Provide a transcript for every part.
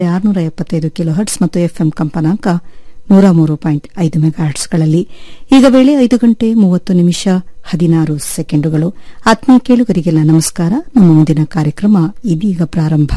ಆರುನೂರ ಎಪ್ಪತ್ತೈದು kilo hertz ಮತ್ತು ಎಫ್ಎಂ ಕಂಪನಾಂಕ ನೂರ ಮೂರು ಪಾಯಿಂಟ್ ಐದು ಮೆಗಾಹರ್ಟ್ಸ್ಗಳಲ್ಲಿ ಈಗ ವೇಳೆ ಐದು ಗಂಟೆ ಮೂವತ್ತು ನಿಮಿಷ ಹದಿನಾರು ಸೆಕೆಂಡುಗಳು ಆತ್ಮೀಯ ಕೇಳುಗರಿಗೆಲ್ಲ ನಮಸ್ಕಾರ ನಮ್ಮ ಮುಂದಿನ ಕಾರ್ಯಕ್ರಮ ಇದೀಗ ಪ್ರಾರಂಭ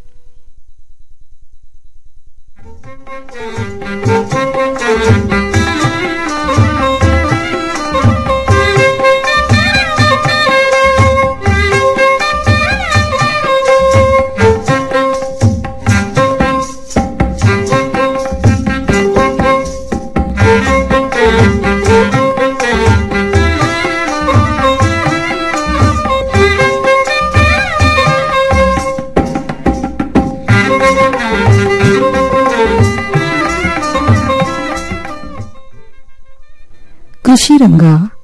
ಕೃಷಿ ರಂಗ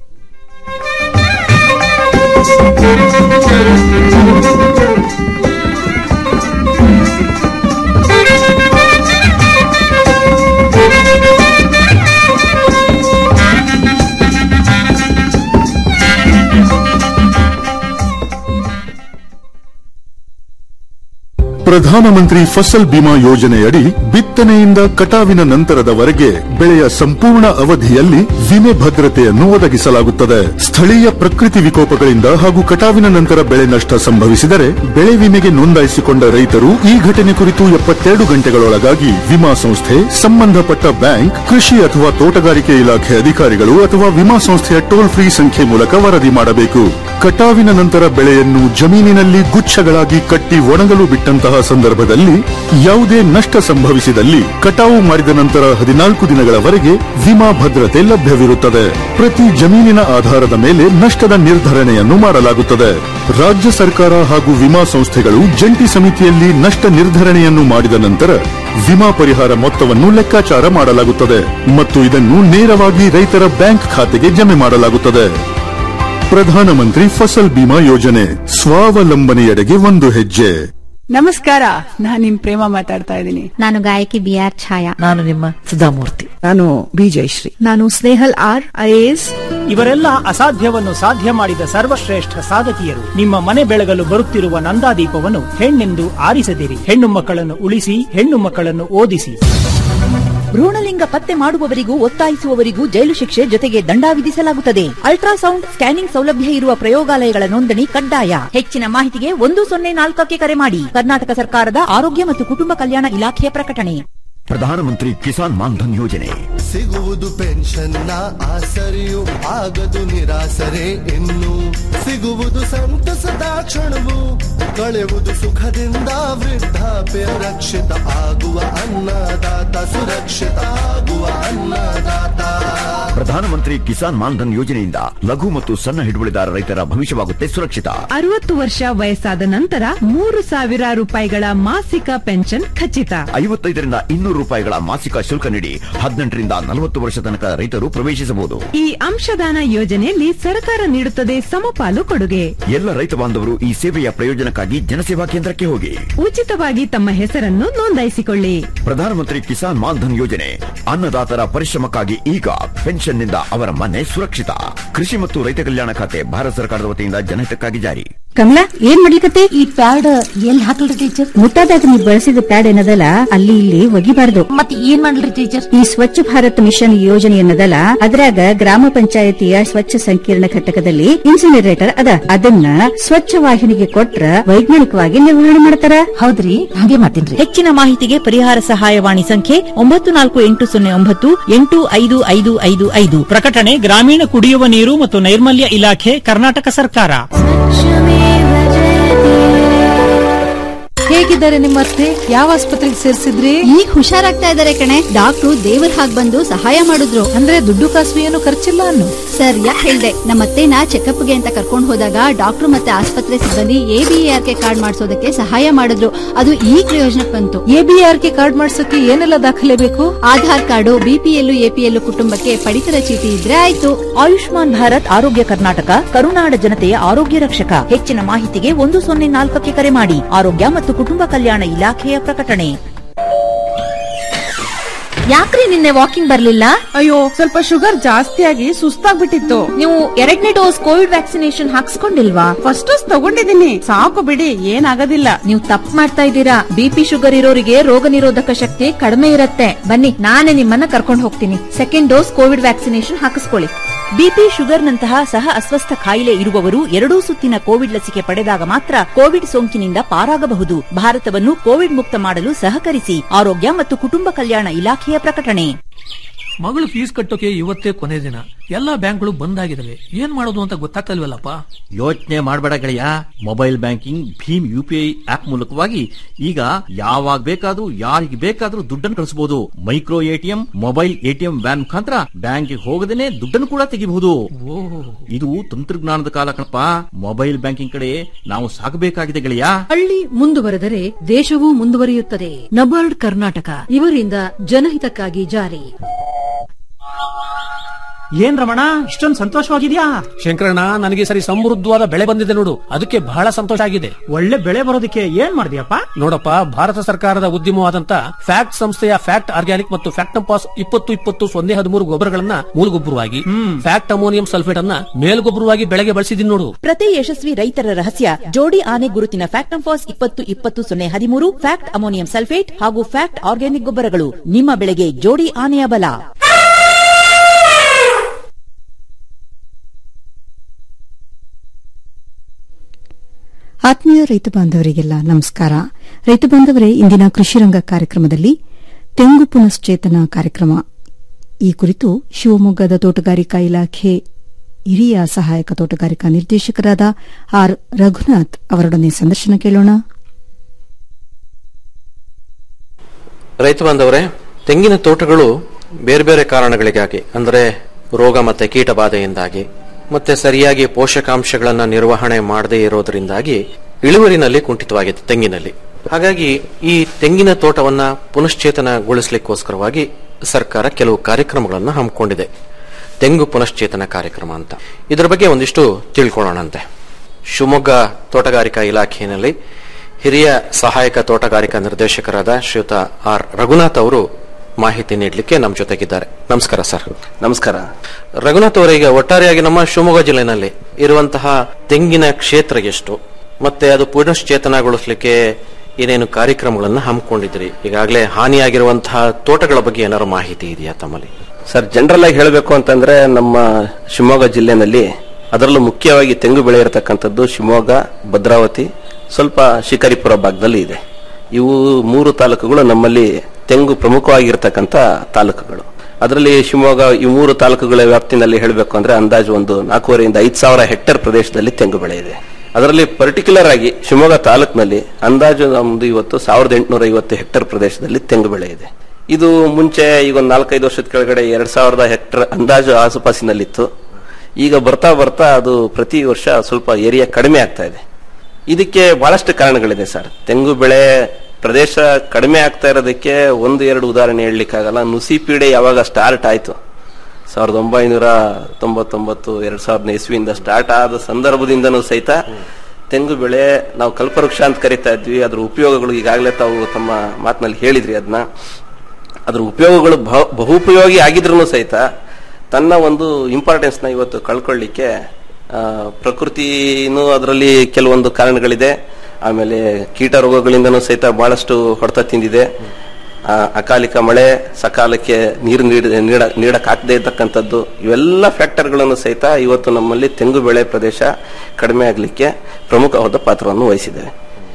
ಪ್ರಧಾನಮಂತ್ರಿ ಫಸಲ್ ಬಿಮಾ ಯೋಜನೆಯಡಿ ಬಿತ್ತನೆಯಿಂದ ಕಟಾವಿನ ನಂತರದವರೆಗೆ ಬೆಳೆಯ ಸಂಪೂರ್ಣ ಅವಧಿಯಲ್ಲಿ ವಿಮೆ ಭದ್ರತೆಯನ್ನು ಒದಗಿಸಲಾಗುತ್ತದೆ ಸ್ಥಳೀಯ ಪ್ರಕೃತಿ ವಿಕೋಪಗಳಿಂದ ಹಾಗೂ ಕಟಾವಿನ ನಂತರ ಬೆಳೆ ನಷ್ಟ ಸಂಭವಿಸಿದರೆ ಬೆಳೆ ವಿಮೆಗೆ ನೋಂದಾಯಿಸಿಕೊಂಡ ರೈತರು ಈ ಘಟನೆ ಕುರಿತು ಎಪ್ಪತ್ತೆರಡು ಗಂಟೆಗಳೊಳಗಾಗಿ ವಿಮಾ ಸಂಸ್ಥೆ ಸಂಬಂಧಪಟ್ಟ ಬ್ಯಾಂಕ್ ಕೃಷಿ ಅಥವಾ ತೋಟಗಾರಿಕೆ ಇಲಾಖೆ ಅಧಿಕಾರಿಗಳು ಅಥವಾ ವಿಮಾ ಸಂಸ್ಥೆಯ ಟೋಲ್ ಫ್ರೀ ಸಂಖ್ಯೆ ಮೂಲಕ ವರದಿ ಮಾಡಬೇಕು ಕಟಾವಿನ ನಂತರ ಬೆಳೆಯನ್ನು ಜಮೀನಿನಲ್ಲಿ ಗುಚ್ಛಗಳಾಗಿ ಕಟ್ಟಿ ಒಣಗಲು ಬಿಟ್ಟಂತಹ ಸಂದರ್ಭದಲ್ಲಿ ಯಾವುದೇ ನಷ್ಟ ಸಂಭವಿಸಿದಲ್ಲಿ ಕಟಾವು ಮಾಡಿದ ನಂತರ ಹದಿನಾಲ್ಕು ದಿನಗಳವರೆಗೆ ವಿಮಾ ಭದ್ರತೆ ಲಭ್ಯವಿರುತ್ತದೆ ಪ್ರತಿ ಜಮೀನಿನ ಆಧಾರದ ಮೇಲೆ ನಷ್ಟದ ನಿರ್ಧರಣೆಯನ್ನು ಮಾಡಲಾಗುತ್ತದೆ ರಾಜ್ಯ ಸರ್ಕಾರ ಹಾಗೂ ವಿಮಾ ಸಂಸ್ಥೆಗಳು ಜಂಟಿ ಸಮಿತಿಯಲ್ಲಿ ನಷ್ಟ ನಿರ್ಧರಣೆಯನ್ನು ಮಾಡಿದ ನಂತರ ವಿಮಾ ಪರಿಹಾರ ಮೊತ್ತವನ್ನು ಲೆಕ್ಕಾಚಾರ ಮಾಡಲಾಗುತ್ತದೆ ಮತ್ತು ಇದನ್ನು ನೇರವಾಗಿ ರೈತರ ಬ್ಯಾಂಕ್ ಖಾತೆಗೆ ಜಮೆ ಮಾಡಲಾಗುತ್ತದೆ ಪ್ರಧಾನಮಂತ್ರಿ ಫಸಲ್ ಬಿಮಾ ಯೋಜನೆ ಸ್ವಾವಲಂಬನೆಯೆಡೆಗೆ ಒಂದು ಹೆಜ್ಜೆ ನಮಸ್ಕಾರ ನಾನ್ ನಿಮ್ ಪ್ರೇಮ ಮಾತಾಡ್ತಾ ಇದ್ದೀನಿ ನಾನು ಗಾಯಕಿ ಬಿ ಆರ್ ಛಾಯಾ ನಾನು ನಿಮ್ಮ ಸುಧಾಮೂರ್ತಿ ನಾನು ಬಿ ಜಯಶ್ರೀ ನಾನು ಸ್ನೇಹಲ್ ಆರ್ ಐಎಎಸ್ ಇವರೆಲ್ಲ ಅಸಾಧ್ಯವನ್ನು ಸಾಧ್ಯ ಮಾಡಿದ ಸರ್ವಶ್ರೇಷ್ಠ ಸಾಧಕಿಯರು ನಿಮ್ಮ ಮನೆ ಬೆಳಗಲು ಬರುತ್ತಿರುವ ನಂದಾದೀಪವನ್ನು ಹೆಣ್ಣೆಂದು ಆರಿಸದಿರಿ ಹೆಣ್ಣು ಮಕ್ಕಳನ್ನು ಉಳಿಸಿ ಹೆಣ್ಣು ಮಕ್ಕಳನ್ನು ಓದಿಸಿ ಭ್ರೂಣಲಿಂಗ ಪತ್ತೆ ಮಾಡುವವರಿಗೂ ಒತ್ತಾಯಿಸುವವರಿಗೂ ಜೈಲು ಶಿಕ್ಷೆ ಜೊತೆಗೆ ದಂಡ ವಿಧಿಸಲಾಗುತ್ತದೆ ಅಲ್ಟ್ರಾಸೌಂಡ್ ಸ್ಕ್ಯಾನಿಂಗ್ ಸೌಲಭ್ಯ ಇರುವ ಪ್ರಯೋಗಾಲಯಗಳ ನೋಂದಣಿ ಕಡ್ಡಾಯ ಹೆಚ್ಚಿನ ಮಾಹಿತಿಗೆ ಒಂದು ಸೊನ್ನೆ ನಾಲ್ಕಕ್ಕೆ ಕರೆ ಮಾಡಿ ಕರ್ನಾಟಕ ಸರ್ಕಾರದ ಆರೋಗ್ಯ ಮತ್ತು ಕುಟುಂಬ ಕಲ್ಯಾಣ ಇಲಾಖೆಯ ಪ್ರಕಟಣೆ ಪ್ರಧಾನಮಂತ್ರಿ ಕಿಸಾನ್ ಮಾನ್ಧನ್ ಯೋಜನೆ ಸಿಗುವುದು ಪೆನ್ಷನ್ನ ಆಸರೆಯು ಆಗದು ನಿರಾಸರೆ ಇನ್ನು ಸಿಗುವುದು ಸಂತಸದ ಕ್ಷಣವು ಕಳೆಯುವುದು ಸುಖದಿಂದ ವೃದ್ಧಾಪ್ಯ ರಕ್ಷಿತ ಆಗುವ ಅನ್ನದಾತ ಸುರಕ್ಷಿತ ಆಗುವ ಅನ್ನದಾತ ಪ್ರಧಾನಮಂತ್ರಿ ಕಿಸಾನ್ ಮಾನ್ಧನ್ ಯೋಜನೆಯಿಂದ ಲಘು ಮತ್ತು ಸಣ್ಣ ಹಿಡುವಳಿದಾರ ರೈತರ ಭವಿಷ್ಯವಾಗುತ್ತೆ ಸುರಕ್ಷಿತ ಅರವತ್ತು ವರ್ಷ ವಯಸ್ಸಾದ ನಂತರ ಮೂರು ಸಾವಿರ ರೂಪಾಯಿಗಳ ಮಾಸಿಕ ಪೆನ್ಷನ್ ಖಚಿತ ಐವತ್ತೈದರಿಂದ ಇನ್ನೂರು ರೂಪಾಯಿಗಳ ಮಾಸಿಕ ಶುಲ್ಕ ನೀಡಿ ಹದಿನೆಂಟರಿಂದ ನಲವತ್ತು ವರ್ಷ ತನಕ ರೈತರು ಪ್ರವೇಶಿಸಬಹುದು ಈ ಅಂಶದಾನ ಯೋಜನೆಯಲ್ಲಿ ಸರ್ಕಾರ ನೀಡುತ್ತದೆ ಸಮಪಾಲು ಕೊಡುಗೆ ಎಲ್ಲ ರೈತ ಬಾಂಧವರು ಈ ಸೇವೆಯ ಪ್ರಯೋಜನಕ್ಕಾಗಿ ಜನಸೇವಾ ಕೇಂದ್ರಕ್ಕೆ ಹೋಗಿ ಉಚಿತವಾಗಿ ತಮ್ಮ ಹೆಸರನ್ನು ನೋಂದಾಯಿಸಿಕೊಳ್ಳಿ ಪ್ರಧಾನಮಂತ್ರಿ ಕಿಸಾನ್ ಮಾನ್ಧನ್ ಯೋಜನೆ ಅನ್ನದಾತರ ಪರಿಶ್ರಮಕ್ಕಾಗಿ ಈಗ ಪೆನ್ಷನ್ನಿಂದ ಅವರ ಮನೆ ಸುರಕ್ಷಿತ ಕೃಷಿ ಮತ್ತು ರೈತ ಕಲ್ಯಾಣ ಖಾತೆ ಭಾರತ ಸರ್ಕಾರದ ವತಿಯಿಂದ ಜನಹಿತಕ್ಕಾಗಿ ಜಾರಿ ಕಮಲಾ ಏನ್ ಮಾಡ್ಲಿಕತ್ತೆ ಈ ಪ್ಯಾಡ್ ಎಲ್ಲಿ ಹಾಕಲ್ರಿ ಟೀಚರ್ ಮುಟ್ಟಾದಾಗ ನೀವು ಬಳಸಿದ ಪ್ಯಾಡ್ ಏನದಲ್ಲ ಅಲ್ಲಿ ಇಲ್ಲಿ ಒಗಿಬಾರ್ದು ಮತ್ತೆ ಏನ್ ಮಾಡ್ಲಿ ಟೀಚರ್ ಈ ಸ್ವಚ್ಛ ಭಾರತ್ ಮಿಷನ್ ಯೋಜನೆ ಅನ್ನದಲ್ಲ ಅದ್ರಾಗ ಗ್ರಾಮ ಪಂಚಾಯತಿಯ ಸ್ವಚ್ಛ ಸಂಕೀರ್ಣ ಘಟಕದಲ್ಲಿ ಇನ್ಸಿನರೇಟರ್ ಅದ ಅದನ್ನ ಸ್ವಚ್ಛ ವಾಹಿನಿಗೆ ಕೊಟ್ರ ವೈಜ್ಞಾನಿಕವಾಗಿ ನಿರ್ವಹಣೆ ಮಾಡ್ತಾರ ಹೌದ್ರಿ ಹಾಗೆ ಮಾಡ್ತೀನ್ರಿ ಹೆಚ್ಚಿನ ಮಾಹಿತಿಗೆ ಪರಿಹಾರ ಸಹಾಯವಾಣಿ ಸಂಖ್ಯೆ ಒಂಬತ್ತು ನಾಲ್ಕು ಎಂಟು ಸೊನ್ನೆ ಒಂಬತ್ತು ಎಂಟು ಐದು ಐದು ಐದು ಐದು ಪ್ರಕಟಣೆ ಗ್ರಾಮೀಣ ಕುಡಿಯುವ ನೀರು ಮತ್ತು ನೈರ್ಮಲ್ಯ ಇಲಾಖೆ ಕರ್ನಾಟಕ ಸರ್ಕಾರ ಹೇಗಿದ್ದಾರೆ ನಿಮ್ಮ ಅತ್ತೆ ಯಾವ ಆಸ್ಪತ್ರೆಗೆ ಸೇರಿಸಿದ್ರಿ ಈಗ ಹುಷಾರಾಗ್ತಾ ಇದಾರೆ ಕಣೆ ಡಾಕ್ಟ್ರು ದೇವ್ರ ಹಾಗ್ ಬಂದು ಸಹಾಯ ಮಾಡಿದ್ರು ಅಂದ್ರೆ ದುಡ್ಡು ಕಾಸು ಏನು ಖರ್ಚಿಲ್ಲ ಅನ್ನು ಸರ್ ಯಾಕೆ ಹೇಳ್ದೆ ನಮ್ಮ ಅತ್ತೆನ ಚೆಕಪ್ಗೆ ಅಂತ ಕರ್ಕೊಂಡು ಹೋದಾಗ ಡಾಕ್ಟ್ರು ಮತ್ತೆ ಆಸ್ಪತ್ರೆ ಸಿಬ್ಬಂದಿ ಎಬಿಆರ್ ಕೆ ಕಾರ್ಡ್ ಮಾಡಿಸೋದಕ್ಕೆ ಸಹಾಯ ಮಾಡಿದ್ರು ಅದು ಈ ಪ್ರಯೋಜನಕ್ಕೆ ಬಂತು ಎಬಿಆರ್ ಕೆ ಕಾರ್ಡ್ ಮಾಡ್ಸಕ್ಕೆ ಏನೆಲ್ಲ ದಾಖಲೆ ಬೇಕು ಆಧಾರ್ ಕಾರ್ಡು ಬಿಪಿಎಲ್ ಎಪಿಎಲ್ ಕುಟುಂಬಕ್ಕೆ ಪಡಿತರ ಚೀಟಿ ಇದ್ರೆ ಆಯ್ತು ಆಯುಷ್ಮಾನ್ ಭಾರತ್ ಆರೋಗ್ಯ ಕರ್ನಾಟಕ ಕರುನಾಡ ಜನತೆಯ ಆರೋಗ್ಯ ರಕ್ಷಕ ಹೆಚ್ಚಿನ ಮಾಹಿತಿಗೆ ಒಂದು ಸೊನ್ನೆ ನಾಲ್ಕಕ್ಕೆ ಕರೆ ಮಾಡಿ ಆರೋಗ್ಯ ಮತ್ತು ಕುಟುಂಬ ಕಲ್ಯಾಣ ಇಲಾಖೆಯ ಪ್ರಕಟಣೆ ಯಾಕ್ರಿ ನಿನ್ನೆ ವಾಕಿಂಗ್ ಬರ್ಲಿಲ್ಲ ಅಯ್ಯೋ ಸ್ವಲ್ಪ ಶುಗರ್ ಜಾಸ್ತಿ ಆಗಿ ಸುಸ್ತಾಗ್ಬಿಟ್ಟಿತ್ತು ನೀವು ಎರಡನೇ ಡೋಸ್ ಕೋವಿಡ್ ವ್ಯಾಕ್ಸಿನೇಷನ್ ಹಾಕ್ಸ್ಕೊಂಡಿಲ್ವಾ ಫಸ್ಟ್ ಡೋಸ್ ತಗೊಂಡಿದ್ದೀನಿ ಸಾಕು ಬಿಡಿ ಏನಾಗೋದಿಲ್ಲ ನೀವು ತಪ್ಪು ಮಾಡ್ತಾ ಇದ್ದೀರಾ ಬಿಪಿ ಶುಗರ್ ಇರೋರಿಗೆ ರೋಗ ನಿರೋಧಕ ಶಕ್ತಿ ಕಡಿಮೆ ಇರುತ್ತೆ ಬನ್ನಿ ನಾನೇ ನಿಮ್ಮನ್ನ ಕರ್ಕೊಂಡು ಹೋಗ್ತೀನಿ ಸೆಕೆಂಡ್ ಡೋಸ್ ಕೋವಿಡ್ ವ್ಯಾಕ್ಸಿನೇಷನ್ ಹಾಕಿಸ್ಕೊಳ್ಳಿ ಬಿಪಿ ಶುಗರ್ನಂತಹ ಸಹ ಅಸ್ವಸ್ಥ ಕಾಯಿಲೆ ಇರುವವರು ಎರಡೂ ಸುತ್ತಿನ ಕೋವಿಡ್ ಲಸಿಕೆ ಪಡೆದಾಗ ಮಾತ್ರ ಕೋವಿಡ್ ಸೋಂಕಿನಿಂದ ಪಾರಾಗಬಹುದು ಭಾರತವನ್ನು ಕೋವಿಡ್ ಮುಕ್ತ ಮಾಡಲು ಸಹಕರಿಸಿ ಆರೋಗ್ಯ ಮತ್ತು ಕುಟುಂಬ ಕಲ್ಯಾಣ ಇಲಾಖೆಯ ಪ್ರಕಟಣೆ ಮಗಳು ಫೀಸ್ ಕಟ್ಟೋಕೆ ಇವತ್ತೇ ಕೊನೆ ದಿನ ಎಲ್ಲಾ ಬ್ಯಾಂಕ್ಗಳು ಬಂದ್ ಆಗಿದಾವೆ ಏನ್ ಮಾಡೋದು ಅಂತ ಗೊತ್ತಾಗ್ತಲ್ವಲ್ಲಪ್ಪ ಯೋಚನೆ ಮಾಡಬೇಡ ಗೆಳೆಯ ಮೊಬೈಲ್ ಬ್ಯಾಂಕಿಂಗ್ ಭೀಮ್ ಯು ಪಿ ಐ ಆಪ್ ಮೂಲಕವಾಗಿ ಈಗ ಯಾವಾಗ ಬೇಕಾದ್ರೂ ಯಾರಿಗೆ ಬೇಕಾದ್ರೂ ದುಡ್ಡನ್ನು ಕಳಿಸಬಹುದು micro ATM mobile ATM van ಮುಖಾಂತರ ಬ್ಯಾಂಕ್ಗೆ ಹೋಗದೇನೆ ದುಡ್ಡನ್ನು ಕೂಡ ತೆಗಿಬಹುದು ಇದು ತಂತ್ರಜ್ಞಾನದ ಕಾಲ ಕಣಪ್ಪ ಮೊಬೈಲ್ ಬ್ಯಾಂಕಿಂಗ್ ಕಡೆ ನಾವು ಸಾಗಬೇಕಾಗಿದೆ ಗೆಳೆಯ ಹಳ್ಳಿ ಮುಂದುವರೆದರೆ ದೇಶವೂ ಮುಂದುವರಿಯುತ್ತದೆ ನಬಾರ್ಡ್ ಕರ್ನಾಟಕ ಇವರಿಂದ ಜನಹಿತಕ್ಕಾಗಿ ಜಾರಿ ಏನ್ ರಮಣ ಇಷ್ಟೊಂದು ಸಂತೋಷವಾಗಿದ್ಯಾ ಶಂಕರಣ್ಣ ನನಗೆ ಸರಿ ಸಮೃದ್ಧವಾದ ಬೆಳೆ ಬಂದಿದೆ ನೋಡು ಅದಕ್ಕೆ ಬಹಳ ಸಂತೋಷ ಆಗಿದೆ ಒಳ್ಳೆ ಬೆಳೆ ಬರೋದಕ್ಕೆ ಏನ್ ಮಾಡಿದ್ಯಪ್ಪ ನೋಡಪ್ಪ ಭಾರತ ಸರ್ಕಾರದ ಉದ್ಯಮವಾದಂತ ಫ್ಯಾಕ್ಟ್ ಸಂಸ್ಥೆಯ ಫ್ಯಾಕ್ಟ್ ಆರ್ಗ್ಯಾನಿಕ್ ಮತ್ತು ಫ್ಯಾಕ್ಟಂಪಾಸ್ ಇಪ್ಪತ್ತು ಇಪ್ಪತ್ತು ಸೊನ್ನೆ ಹದಿಮೂರು ಗೊಬ್ಬರಗಳನ್ನ ಮೂಲಗೊಬ್ಬರವಾಗಿ ಫ್ಯಾಕ್ಟ್ ಅಮೋನಿಯಂ ಸಲ್ಫೇಟ್ ಅನ್ನ ಮೇಲ್ಗೊಬ್ಬರವಾಗಿ ಬೆಳೆಗೆ ಬಳಸಿದೀನಿ ನೋಡು ಪ್ರತಿ ಯಶಸ್ವಿ ರೈತರ ರಹಸ್ಯ ಜೋಡಿ ಆನೆ ಗುರುತಿನ ಫ್ಯಾಕ್ಟಂಫಾಸ್ ಇಪ್ಪತ್ತು ಇಪ್ಪತ್ತು ಸೊನ್ನೆ ಹದಿಮೂರು ಫ್ಯಾಕ್ಟ್ ಅಮೋನಿಯಂ ಸಲ್ಫೇಟ್ ಹಾಗೂ ಫ್ಯಾಕ್ಟ್ ಆರ್ಗ್ಯಾನಿಕ್ ಗೊಬ್ಬರಗಳು ನಿಮ್ಮ ಬೆಳೆಗೆ ಜೋಡಿ ಆನೆಯ ಬಲ ಆತ್ಮೀಯ ರೈತ ಬಾಂಧವರಿಗೆಲ್ಲ ನಮಸ್ಕಾರ ರೈತ ಬಾಂಧವರೇ ಇಂದಿನ ಕೃಷಿರಂಗ ಕಾರ್ಯಕ್ರಮದಲ್ಲಿ ತೆಂಗು ಪುನಶ್ಚೇತನ ಕಾರ್ಯಕ್ರಮ ಈ ಕುರಿತು ಶಿವಮೊಗ್ಗದ ತೋಟಗಾರಿಕಾ ಇಲಾಖೆ ಹಿರಿಯ ಸಹಾಯಕ ತೋಟಗಾರಿಕಾ ನಿರ್ದೇಶಕರಾದ ಆರ್ ರಘುನಾಥ್ ಅವರೊಡನೆ ಸಂದರ್ಶನ ಕೇಳೋಣ ರೈತ ಬಾಂಧವರೇ ತೆಂಗಿನ ತೋಟಗಳು ಬೇರೆ ಬೇರೆ ಕಾರಣಗಳಿಗಾಗಿ ಅಂದರೆ ರೋಗ ಮತ್ತೆ ಕೀಟ ಬಾಧೆಯಿಂದಾಗಿ ಮತ್ತೆ ಸರಿಯಾಗಿ ಪೋಷಕಾಂಶಗಳನ್ನ ನಿರ್ವಹಣೆ ಮಾಡದೇ ಇರೋದ್ರಿಂದಾಗಿ ಇಳುವರಿನಲ್ಲಿ ಕುಂಠಿತವಾಗಿದೆ ತೆಂಗಿನಲ್ಲಿ ಹಾಗಾಗಿ ಈ ತೆಂಗಿನ ತೋಟವನ್ನ ಪುನಶ್ಚೇತನಗೊಳಿಸಲಿಕ್ಕೋಸ್ಕರವಾಗಿ ಸರ್ಕಾರ ಕೆಲವು ಕಾರ್ಯಕ್ರಮಗಳನ್ನ ಹಮ್ಮಿಕೊಂಡಿದೆ ತೆಂಗು ಪುನಶ್ಚೇತನ ಕಾರ್ಯಕ್ರಮ ಅಂತ ಇದರ ಬಗ್ಗೆ ಒಂದಿಷ್ಟು ತಿಳ್ಕೊಳ್ಳೋಣಂತೆ ಶಿವಮೊಗ್ಗ ತೋಟಗಾರಿಕಾ ಇಲಾಖೆಯಲ್ಲಿ ಹಿರಿಯ ಸಹಾಯಕ ತೋಟಗಾರಿಕಾ ನಿರ್ದೇಶಕರಾದ ಶ್ರೀಯುತ ಆರ್ ರಘುನಾಥ್ ಅವರು ಮಾಹಿತಿ ನೀಡಲಿಕ್ಕೆ ನಮ್ಮ ಜೊತೆಗಿದ್ದಾರೆ ನಮಸ್ಕಾರ ಸರ್ ನಮಸ್ಕಾರ ರಘುನಾಥ್ ಅವರೀಗ ಒಟ್ಟಾರೆಯಾಗಿ ನಮ್ಮ ಶಿವಮೊಗ್ಗ ಜಿಲ್ಲೆನಲ್ಲಿ ಇರುವಂತಹ ತೆಂಗಿನ ಕ್ಷೇತ್ರ ಎಷ್ಟು ಮತ್ತೆ ಅದು ಪುನಶ್ಚೇತನಗೊಳಿಸಲಿಕ್ಕೆ ಏನೇನು ಕಾರ್ಯಕ್ರಮಗಳನ್ನ ಹಮ್ಮಿಕೊಂಡಿದ್ರಿ ಈಗಾಗಲೇ ಹಾನಿಯಾಗಿರುವಂತಹ ತೋಟಗಳ ಬಗ್ಗೆ ಏನಾದ್ರು ಮಾಹಿತಿ ಇದೆಯಾ ತಮ್ಮಲ್ಲಿ ಸರ್ ಜನರಲ್ ಆಗಿ ಹೇಳಬೇಕು ಅಂತಂದ್ರೆ ನಮ್ಮ ಶಿವಮೊಗ್ಗ ಜಿಲ್ಲೆನಲ್ಲಿ ಅದರಲ್ಲೂ ಮುಖ್ಯವಾಗಿ ತೆಂಗು ಬೆಳೆ ಇರತಕ್ಕಂಥದ್ದು ಶಿವಮೊಗ್ಗ ಭದ್ರಾವತಿ ಸ್ವಲ್ಪ ಶಿಕಾರಿಪುರ ಭಾಗದಲ್ಲಿ ಇದೆ ಇವು ಮೂರು ತಾಲೂಕುಗಳು ನಮ್ಮಲ್ಲಿ ತೆಂಗು ಪ್ರಮುಖವಾಗಿರ್ತಕ್ಕಂಥ ತಾಲೂಕುಗಳು ಅದರಲ್ಲಿ ಶಿವಮೊಗ್ಗ ಈ ಮೂರು ತಾಲೂಕುಗಳ ವ್ಯಾಪ್ತಿನಲ್ಲಿ ಹೇಳಬೇಕು ಅಂದ್ರೆ ಅಂದಾಜು ಒಂದು ನಾಲ್ಕೂವರೆಯಿಂದ ಐದು ಸಾವಿರ ಹೆಕ್ಟೇರ್ ಪ್ರದೇಶದಲ್ಲಿ ತೆಂಗು ಬೆಳೆ ಇದೆ ಅದರಲ್ಲಿ ಪರ್ಟಿಕ್ಯುಲರ್ ಆಗಿ ಶಿವಮೊಗ್ಗ ತಾಲೂಕಿನಲ್ಲಿ ಅಂದಾಜು ನಮ್ದು ಇವತ್ತು ಸಾವಿರದ ಎಂಟುನೂರ ಐವತ್ತು ಹೆಕ್ಟೇರ್ ಪ್ರದೇಶದಲ್ಲಿ ತೆಂಗು ಬೆಳೆ ಇದೆ ಇದು ಮುಂಚೆ ಈಗ ಒಂದು ನಾಲ್ಕೈದು ವರ್ಷದ ಕೆಳಗಡೆ ಎರಡ್ ಸಾವಿರದ ಹೆಕ್ಟರ್ ಅಂದಾಜು ಆಸುಪಾಸಿನಲ್ಲಿತ್ತು ಈಗ ಬರ್ತಾ ಬರ್ತಾ ಅದು ಪ್ರತಿ ವರ್ಷ ಸ್ವಲ್ಪ ಏರಿಯಾ ಕಡಿಮೆ ಆಗ್ತಾ ಇದೆ ಇದಕ್ಕೆ ಬಹಳಷ್ಟು ಕಾರಣಗಳಿದೆ ಸರ್ ತೆಂಗು ಬೆಳೆ ಪ್ರದೇಶ ಕಡಿಮೆ ಆಗ್ತಾ ಇರೋದಕ್ಕೆ ಒಂದು ಎರಡು ಉದಾಹರಣೆ ಹೇಳಲಿಕ್ಕಾಗಲ್ಲ ನುಸಿ ಪೀಡೆ ಯಾವಾಗ ಸ್ಟಾರ್ಟ್ ಆಯ್ತು ಸಾವಿರದ ಒಂಬೈನೂರ ತೊಂಬತ್ತೊಂಬತ್ತು ಎರಡ್ ಸಾವಿರದ ಇಸ್ವಿಯಿಂದ ಸ್ಟಾರ್ಟ್ ಆದ ಸಂದರ್ಭದಿಂದನೂ ಸಹಿತ ತೆಂಗು ಬೆಳೆ ನಾವು ಕಲ್ಪವೃಕ್ಷ ಅಂತ ಕರಿತಾ ಇದ್ವಿ ಅದ್ರ ಉಪಯೋಗಗಳು ಈಗಾಗಲೇ ತಾವು ತಮ್ಮ ಮಾತಿನಲ್ಲಿ ಹೇಳಿದ್ರಿ ಅದನ್ನ ಅದ್ರ ಉಪಯೋಗಗಳು ಬಹು- ಬಹುಪಯೋಗಿ ಆಗಿದ್ರು ಸಹಿತ ತನ್ನ ಒಂದು ಇಂಪಾರ್ಟೆನ್ಸ್ ನ ಇವತ್ತು ಕಳ್ಕೊಳ್ಳಿಕ್ಕೆ ಆ, ಪ್ರಕೃತಿನೂ ಅದರಲ್ಲಿ ಕೆಲವೊಂದು ಕಾರಣಗಳಿದೆ ಆಮೇಲೆ ಕೀಟ ರೋಗಗಳಿಂದನೂ ಸಹಿತ ಬಹಳಷ್ಟು ಹೊಡೆತ ತಿಂದಿದೆ ಆ, ಅಕಾಲಿಕ ಮಳೆ ಸಕಾಲಕ್ಕೆ ನೀರು ನೀಡ ನೀಡ- ನೀಡಕ್ಕಾಗದೇ ಇರ್ತಕ್ಕಂಥದ್ದು ಇವೆಲ್ಲ ಫ್ಯಾಕ್ಟರ್ಗಳನ್ನು ಸಹಿತ ಇವತ್ತು ನಮ್ಮಲ್ಲಿ ತೆಂಗು ಬೆಳೆ ಪ್ರದೇಶ ಕಡಿಮೆ ಆಗಲಿಕ್ಕೆ ಪ್ರಮುಖವಾದ ಪಾತ್ರವನ್ನು ವಹಿಸಿದೆ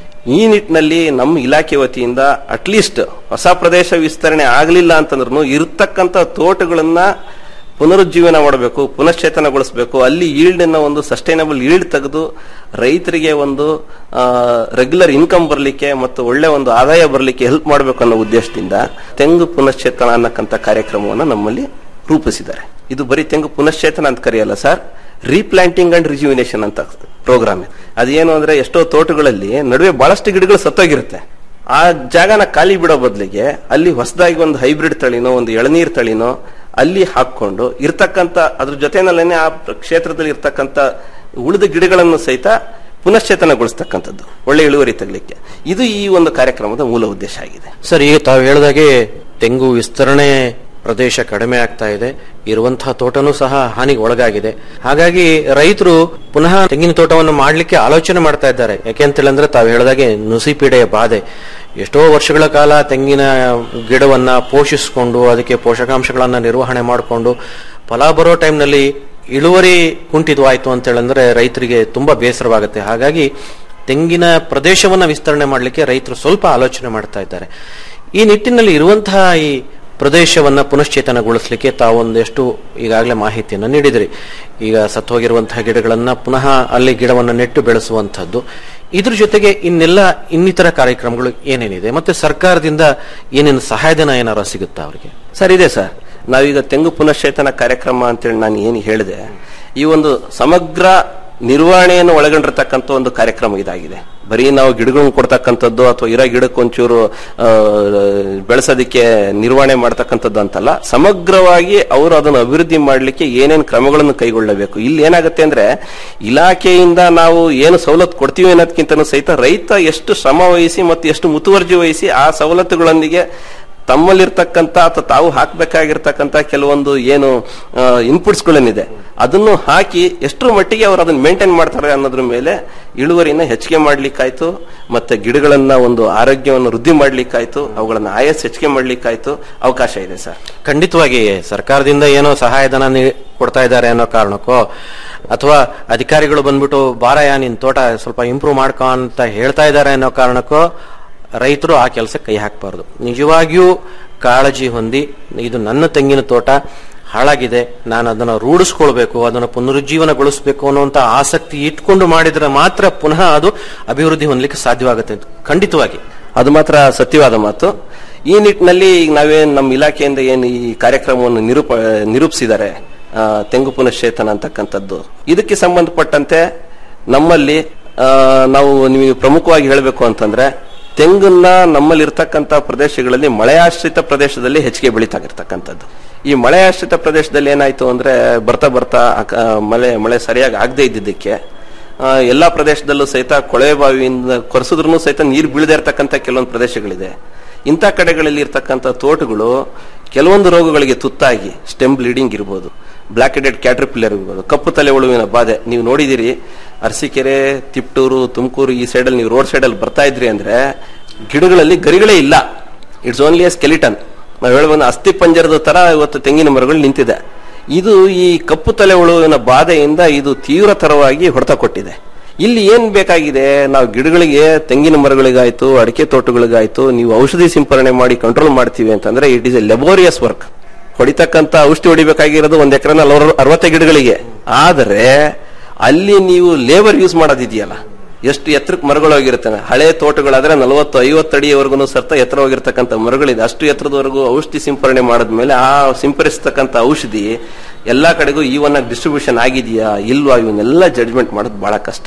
ಈ ನಿಟ್ಟಿನಲ್ಲಿ ನಮ್ಮ ಇಲಾಖೆ ವತಿಯಿಂದ ಅಟ್ಲೀಸ್ಟ್ ಹೊಸ ಪ್ರದೇಶ ವಿಸ್ತರಣೆ ಆಗಲಿಲ್ಲ ಅಂತಂದ್ರೂ ಇರ್ತಕ್ಕಂಥ ತೋಟಗಳನ್ನ ಪುನರುಜ್ಜೀವನ ಮಾಡಬೇಕು ಪುನಶ್ಚೇತನಗೊಳಿಸಬೇಕು ಅಲ್ಲಿ ಈಲ್ಡ್ ಅನ್ನ ಒಂದು ಸಸ್ಟೈನಬಲ್ ಈಲ್ಡ್ ತೆಗೆದು ರೈತರಿಗೆ ಒಂದು ರೆಗ್ಯುಲರ್ ಇನ್ಕಮ್ ಬರಲಿಕ್ಕೆ ಮತ್ತು ಒಳ್ಳೆ ಒಂದು ಆದಾಯ ಬರಲಿಕ್ಕೆ ಹೆಲ್ಪ್ ಮಾಡಬೇಕು ಅನ್ನೋ ಉದ್ದೇಶದಿಂದ ತೆಂಗು ಪುನಶ್ಚೇತನ ಅನ್ನಕ್ಕಂಥ ಕಾರ್ಯಕ್ರಮವನ್ನು ನಮ್ಮಲ್ಲಿ ರೂಪಿಸಿದ್ದಾರೆ ಇದು ಬರೀ ತೆಂಗು ಪುನಶ್ಚೇತನ ಅಂತ ಕರೆಯಲ್ಲ ಸರ್ ರೀಪ್ಲಾಂಟಿಂಗ್ ಅಂಡ್ ರಿಜ್ಯುವಿನೇಷನ್ ಅಂತ ಪ್ರೋಗ್ರಾಮ್ ಅದೇನು ಅಂದ್ರೆ ಎಷ್ಟೋ ತೋಟಗಳಲ್ಲಿ ನಡುವೆ ಬಹಳಷ್ಟು ಗಿಡಗಳು ಸತ್ತೋಗಿರುತ್ತೆ ಆ ಜಾಗನ ಖಾಲಿ ಬಿಡೋ ಬದಲಿಗೆ ಅಲ್ಲಿ ಹೊಸದಾಗಿ ಒಂದು ಹೈಬ್ರಿಡ್ ತಳಿನೋ ಒಂದು ಎಳನೀರ್ ತಳಿನೋ ಅಲ್ಲಿ ಹಾಕೊಂಡು ಇರ್ತಕ್ಕಂಥ ಅದ್ರ ಜೊತೆನಲ್ಲೇನೆ ಆ ಕ್ಷೇತ್ರದಲ್ಲಿ ಇರ್ತಕ್ಕಂಥ ಉಳಿದ ಗಿಡಗಳನ್ನು ಸಹಿತ ಪುನಶ್ಚೇತನಗೊಳಿಸ್ತಕ್ಕಂಥದ್ದು ಒಳ್ಳೆ ಇಳುವರಿ ತೆಗಲಿಕ್ಕೆ ಇದು ಈ ಒಂದು ಕಾರ್ಯಕ್ರಮದ ಮೂಲ ಉದ್ದೇಶ ಆಗಿದೆ ಸರ್ ಈಗ ತಾವು ಹೇಳಿದಾಗೆ ತೆಂಗು ವಿಸ್ತರಣೆ ಪ್ರದೇಶ ಕಡಿಮೆ ಆಗ್ತಾ ಇದೆ ಇರುವಂತಹ ತೋಟನೂ ಸಹ ಹಾನಿಗೆ ಒಳಗಾಗಿದೆ ಹಾಗಾಗಿ ರೈತರು ಪುನಃ ತೆಂಗಿನ ತೋಟವನ್ನು ಮಾಡಲಿಕ್ಕೆ ಆಲೋಚನೆ ಮಾಡ್ತಾ ಇದ್ದಾರೆ ಯಾಕೆಂತೇಳಿದ್ರೆ ತಾವು ಹೇಳಿದಾಗೆ ನುಸಿಪೀಡೆಯ ಬಾಧೆ ಎಷ್ಟೋ ವರ್ಷಗಳ ಕಾಲ ತೆಂಗಿನ ಗಿಡವನ್ನ ಪೋಷಿಸಿಕೊಂಡು ಅದಕ್ಕೆ ಪೋಷಕಾಂಶಗಳನ್ನ ನಿರ್ವಹಣೆ ಮಾಡಿಕೊಂಡು ಫಲ ಬರೋ ಟೈಮ್ನಲ್ಲಿ ಇಳುವರಿ ಕುಂಠಿತವಾಯ್ತು ಅಂತ ಹೇಳಂದ್ರೆ ರೈತರಿಗೆ ತುಂಬಾ ಬೇಸರವಾಗುತ್ತೆ ಹಾಗಾಗಿ ತೆಂಗಿನ ಪ್ರದೇಶವನ್ನ ವಿಸ್ತರಣೆ ಮಾಡಲಿಕ್ಕೆ ರೈತರು ಸ್ವಲ್ಪ ಆಲೋಚನೆ ಮಾಡ್ತಾ ಇದ್ದಾರೆ ಈ ನಿಟ್ಟಿನಲ್ಲಿ ಇರುವಂತಹ ಈ ಪ್ರದೇಶವನ್ನ ಪುನಶ್ಚೇತನಗೊಳಿಸಲಿಕ್ಕೆ ತಾವೊಂದೆಷ್ಟು ಈಗಾಗಲೇ ಮಾಹಿತಿಯನ್ನು ನೀಡಿದಿರಿ ಈಗ ಸತ್ತೋಗಿರುವಂತಹ ಗಿಡಗಳನ್ನ ಪುನಃ ಅಲ್ಲಿ ಗಿಡವನ್ನು ನೆಟ್ಟು ಬೆಳೆಸುವಂತಹದ್ದು ಇದ್ರ ಜೊತೆಗೆ ಇನ್ನೆಲ್ಲ ಇನ್ನಿತರ ಕಾರ್ಯಕ್ರಮಗಳು ಏನೇನಿದೆ ಮತ್ತೆ ಸರ್ಕಾರದಿಂದ ಏನೇನು ಸಹಾಯಧನ ಏನಾರ ಸಿಗುತ್ತಾ ಅವರಿಗೆ ಸರ್ ಇದೆ ಸರ್ ನಾವೀಗ ತೆಂಗು ಪುನಶ್ಚೇತನ ಕಾರ್ಯಕ್ರಮ ಅಂತೇಳಿ ನಾನು ಏನು ಹೇಳಿದೆ ಈ ಒಂದು ಸಮಗ್ರ ನಿರ್ವಹಣೆಯನ್ನು ಒಳಗೊಂಡಿರ್ತಕ್ಕಂಥ ಒಂದು ಕಾರ್ಯಕ್ರಮ ಇದಾಗಿದೆ ಬರೀ ನಾವು ಗಿಡಗಳನ್ನ ಕೊಡ್ತಕ್ಕಂಥದ್ದು ಅಥವಾ ಇರೋ ಗಿಡಕ್ಕೆ ಒಂಚೂರು ಆ, ಬೆಳೆಸೋದಕ್ಕೆ ನಿರ್ವಹಣೆ ಮಾಡ್ತಕ್ಕಂಥದ್ದು ಅಂತಲ್ಲ ಸಮಗ್ರವಾಗಿ ಅವರು ಅದನ್ನು ಅಭಿವೃದ್ಧಿ ಮಾಡಲಿಕ್ಕೆ ಏನೇನು ಕ್ರಮಗಳನ್ನು ಕೈಗೊಳ್ಳಬೇಕು ಇಲ್ಲಿ ಏನಾಗುತ್ತೆ ಅಂದ್ರೆ ಇಲಾಖೆಯಿಂದ ನಾವು ಏನು ಸವಲತ್ತು ಕೊಡ್ತೀವಿ ಅನ್ನೋದಕ್ಕಿಂತನೂ ಸಹಿತ ರೈತ ಎಷ್ಟು ಶ್ರಮ ವಹಿಸಿ ಮತ್ತು ಎಷ್ಟು ಮುತುವರ್ಜಿ ವಹಿಸಿ ಆ ಸವಲತ್ತುಗಳೊಂದಿಗೆ ತಮ್ಮಲ್ಲಿರ್ತಕ್ಕಂಥ ಅಥವಾ ತಾವು ಹಾಕಬೇಕಾಗಿರ್ತಕ್ಕಂಥ ಕೆಲವೊಂದು ಏನು ಇನ್ಪುಟ್ಸ್ ಗಳೇನಿದೆ ಅದನ್ನು ಹಾಕಿ ಎಷ್ಟರ ಮಟ್ಟಿಗೆ ಅವರು ಅದನ್ನ ಮೇಂಟೈನ್ ಮಾಡ್ತಾರೆ ಅನ್ನೋದ್ರ ಮೇಲೆ ಇಳುವರಿನ ಹೆಚ್ಚಿಗೆ ಮಾಡ್ಲಿಕ್ಕಾಯ್ತು ಮತ್ತೆ ಗಿಡಗಳನ್ನ ಒಂದು ಆರೋಗ್ಯವನ್ನು ವೃದ್ಧಿ ಮಾಡ್ಲಿಕ್ಕಾಯ್ತು ಅವುಗಳನ್ನ ಆಯಸ್ ಹೆಚ್ಚಿಗೆ ಮಾಡ್ಲಿಕ್ಕಾಯ್ತು ಅವಕಾಶ ಇದೆ ಸರ್ ಖಂಡಿತವಾಗಿ ಸರ್ಕಾರದಿಂದ ಏನೋ ಸಹಾಯಧನ ನೀ- ಕೊಡ್ತಾ ಇದ್ದಾರೆ ಅನ್ನೋ ಕಾರಣಕ್ಕೋ ಅಥವಾ ಅಧಿಕಾರಿಗಳು ಬಂದ್ಬಿಟ್ಟು ಬಾರಯ್ಯ ನಿನ್ ತೋಟ ಸ್ವಲ್ಪ ಇಂಪ್ರೂವ್ ಮಾಡ್ಕೊ ಅಂತ ಹೇಳ್ತಾ ಇದ್ದಾರೆ ಅನ್ನೋ ಕಾರಣಕ್ಕೋ ರೈತರು ಆ ಕೆಲಸ ಕೈ ಹಾಕಬಾರ್ದು ನಿಜವಾಗಿಯೂ ಕಾಳಜಿ ಹೊಂದಿ ಇದು ನನ್ನ ತೆಂಗಿನ ತೋಟ ಹಾಳಾಗಿದೆ ನಾನು ಅದನ್ನು ರೂಢಿಸ್ಕೊಳ್ಬೇಕು ಅದನ್ನು ಪುನರುಜ್ಜೀವನಗೊಳಿಸಬೇಕು ಅನ್ನುವಂತ ಆಸಕ್ತಿ ಇಟ್ಕೊಂಡು ಮಾಡಿದ್ರೆ ಮಾತ್ರ ಪುನಃ ಅದು ಅಭಿವೃದ್ಧಿ ಹೊಂದಲಿಕ್ಕೆ ಸಾಧ್ಯವಾಗುತ್ತೆ ಖಂಡಿತವಾಗಿ ಅದು ಮಾತ್ರ ಸತ್ಯವಾದ ಮಾತು ಈ ನಿಟ್ಟಿನಲ್ಲಿ ಈಗ ನಾವೇನ್ ನಮ್ಮ ಇಲಾಖೆಯಿಂದ ಏನು ಈ ಕಾರ್ಯಕ್ರಮವನ್ನು ನಿರೂಪ ನಿರೂಪಿಸಿದ್ದಾರೆ ಆ, ತೆಂಗು ಪುನಶ್ಚೇತನ ಅಂತಕ್ಕಂಥದ್ದು ಇದಕ್ಕೆ ಸಂಬಂಧಪಟ್ಟಂತೆ ನಮ್ಮಲ್ಲಿ ಆ, ನಾವು ನಿಮಗೆ ಪ್ರಮುಖವಾಗಿ ಹೇಳಬೇಕು ಅಂತಂದ್ರೆ ತೆಂಗನ್ನ ನಮ್ಮಲ್ಲಿರ್ತಕ್ಕಂಥ ಪ್ರದೇಶಗಳಲ್ಲಿ ಮಳೆಯಾಶ್ರಿತ ಪ್ರದೇಶದಲ್ಲಿ ಹೆಚ್ಚಿಗೆ ಬೆಳೀತಾಗಿರ್ತಕ್ಕಂಥದ್ದು ಈ ಮಳೆಯಾಶ್ರಿತ ಪ್ರದೇಶದಲ್ಲಿ ಏನಾಯ್ತು ಅಂದ್ರೆ ಬರ್ತಾ ಬರ್ತಾ ಅಕ- ಮಳೆ ಮಳೆ ಸರಿಯಾಗಿ ಆಗದೆ ಇದ್ದಿದ್ದಕ್ಕೆ ಆ, ಎಲ್ಲಾ ಪ್ರದೇಶದಲ್ಲೂ ಸಹಿತ ಕೊಳವೆ ಬಾವಿಯಿಂದ ಕೊರೆಸಿದ್ರು ಸಹಿತ ನೀರು ಬೀಳದೇ ಇರತಕ್ಕಂಥ ಕೆಲವೊಂದು ಪ್ರದೇಶಗಳಿದೆ ಇಂಥ ಕಡೆಗಳಲ್ಲಿ ಇರ್ತಕ್ಕಂಥ ತೋಟಗಳು ಕೆಲವೊಂದು ರೋಗಗಳಿಗೆ ತುತ್ತಾಗಿ ಸ್ಟೆಮ್ ಬ್ಲೀಡಿಂಗ್ ಇರ್ಬೋದು ಬ್ಲಾಕ್ ಹೆಡೆಡ್ ಕ್ಯಾಟ್ರಿಪಿಲ್ಲರ್ ಇರ್ಬೋದು ಕಪ್ಪು ತಲೆ ಹುಳುವಿನ ಬಾಧೆ ನೀವು ನೋಡಿದಿರಿ ಅರಸೀಕೆರೆ ತಿಪ್ಟೂರು ತುಮಕೂರು ಈ ಸೈಡಲ್ಲಿ ನೀವು ರೋಡ್ ಸೈಡಲ್ಲಿ ಬರ್ತಾ ಇದ್ರಿ ಅಂದ್ರೆ ಗಿಡಗಳಲ್ಲಿ ಗರಿಗಳೇ ಇಲ್ಲ ಇಟ್ಸ್ ಓನ್ಲಿ ಎ ಸ್ಕೆಲಿಟನ್ ನಾವು ಹೇಳುವ ಅಸ್ಥಿ ಪಂಜರದ ತರ ಇವತ್ತು ತೆಂಗಿನ ಮರಗಳು ನಿಂತಿದೆ ಇದು ಈ ಕಪ್ಪು ತಲೆ ಹುಳುವಿನ ಬಾಧೆಯಿಂದ ಇದು ತೀವ್ರತರವಾಗಿ ಹೊಡೆತ ಕೊಟ್ಟಿದೆ ಇಲ್ಲಿ ಏನ್ ಬೇಕಾಗಿದೆ ನಾವು ಗಿಡಗಳಿಗೆ ತೆಂಗಿನ ಮರಗಳಿಗಾಯ್ತು ಅಡಿಕೆ ತೋಟಗಳಿಗಾಯ್ತು ನೀವು ಔಷಧಿ ಸಿಂಪರಣೆ ಮಾಡಿ ಕಂಟ್ರೋಲ್ ಮಾಡ್ತೀವಿ ಅಂತಂದ್ರೆ it is a laborious work ಹೊಡಿತಕ್ಕಂತ ಔಷಧಿ ಹೊಡಿಬೇಕಾಗಿರೋದು ಒಂದ್ ಎಕರೆನ ಅರವತ್ತು ಗಿಡಗಳಿಗೆ ಆದರೆ ಅಲ್ಲಿ ನೀವು ಲೇಬರ್ ಯೂಸ್ ಮಾಡೋದಿದೆಯಲ್ಲ ಎಷ್ಟು ಎತ್ತರಕ್ಕೆ ಮರಗಳು ಹೋಗಿರುತ್ತೆ ಹಳೆ ತೋಟಗಳಾದ್ರೆ ನಲವತ್ತು ಐವತ್ತು ಅಡಿಯವರೆಗೂ ಸರ್ತ ಎತ್ತರ ಹೋಗಿರ್ತಕ್ಕಂಥ ಮರಗಳಿದೆ ಅಷ್ಟು ಎತ್ತರದವರೆಗೂ ಔಷಧಿ ಸಿಂಪರಣೆ ಮಾಡಿದ್ಮೇಲೆ ಆ ಸಿಂಪರಿಸ್ತಕ್ಕಂಥ ಔಷಧಿ ಎಲ್ಲಾ ಕಡೆಗೂ ಈವನ್ ಡಿಸ್ಟ್ರಿಬ್ಯೂಷನ್ ಆಗಿದೆಯಾ ಇಲ್ವಾ ಇವನ್ನೆಲ್ಲ ಜಡ್ಜ್ಮೆಂಟ್ ಮಾಡೋದು ಬಹಳ ಕಷ್ಟ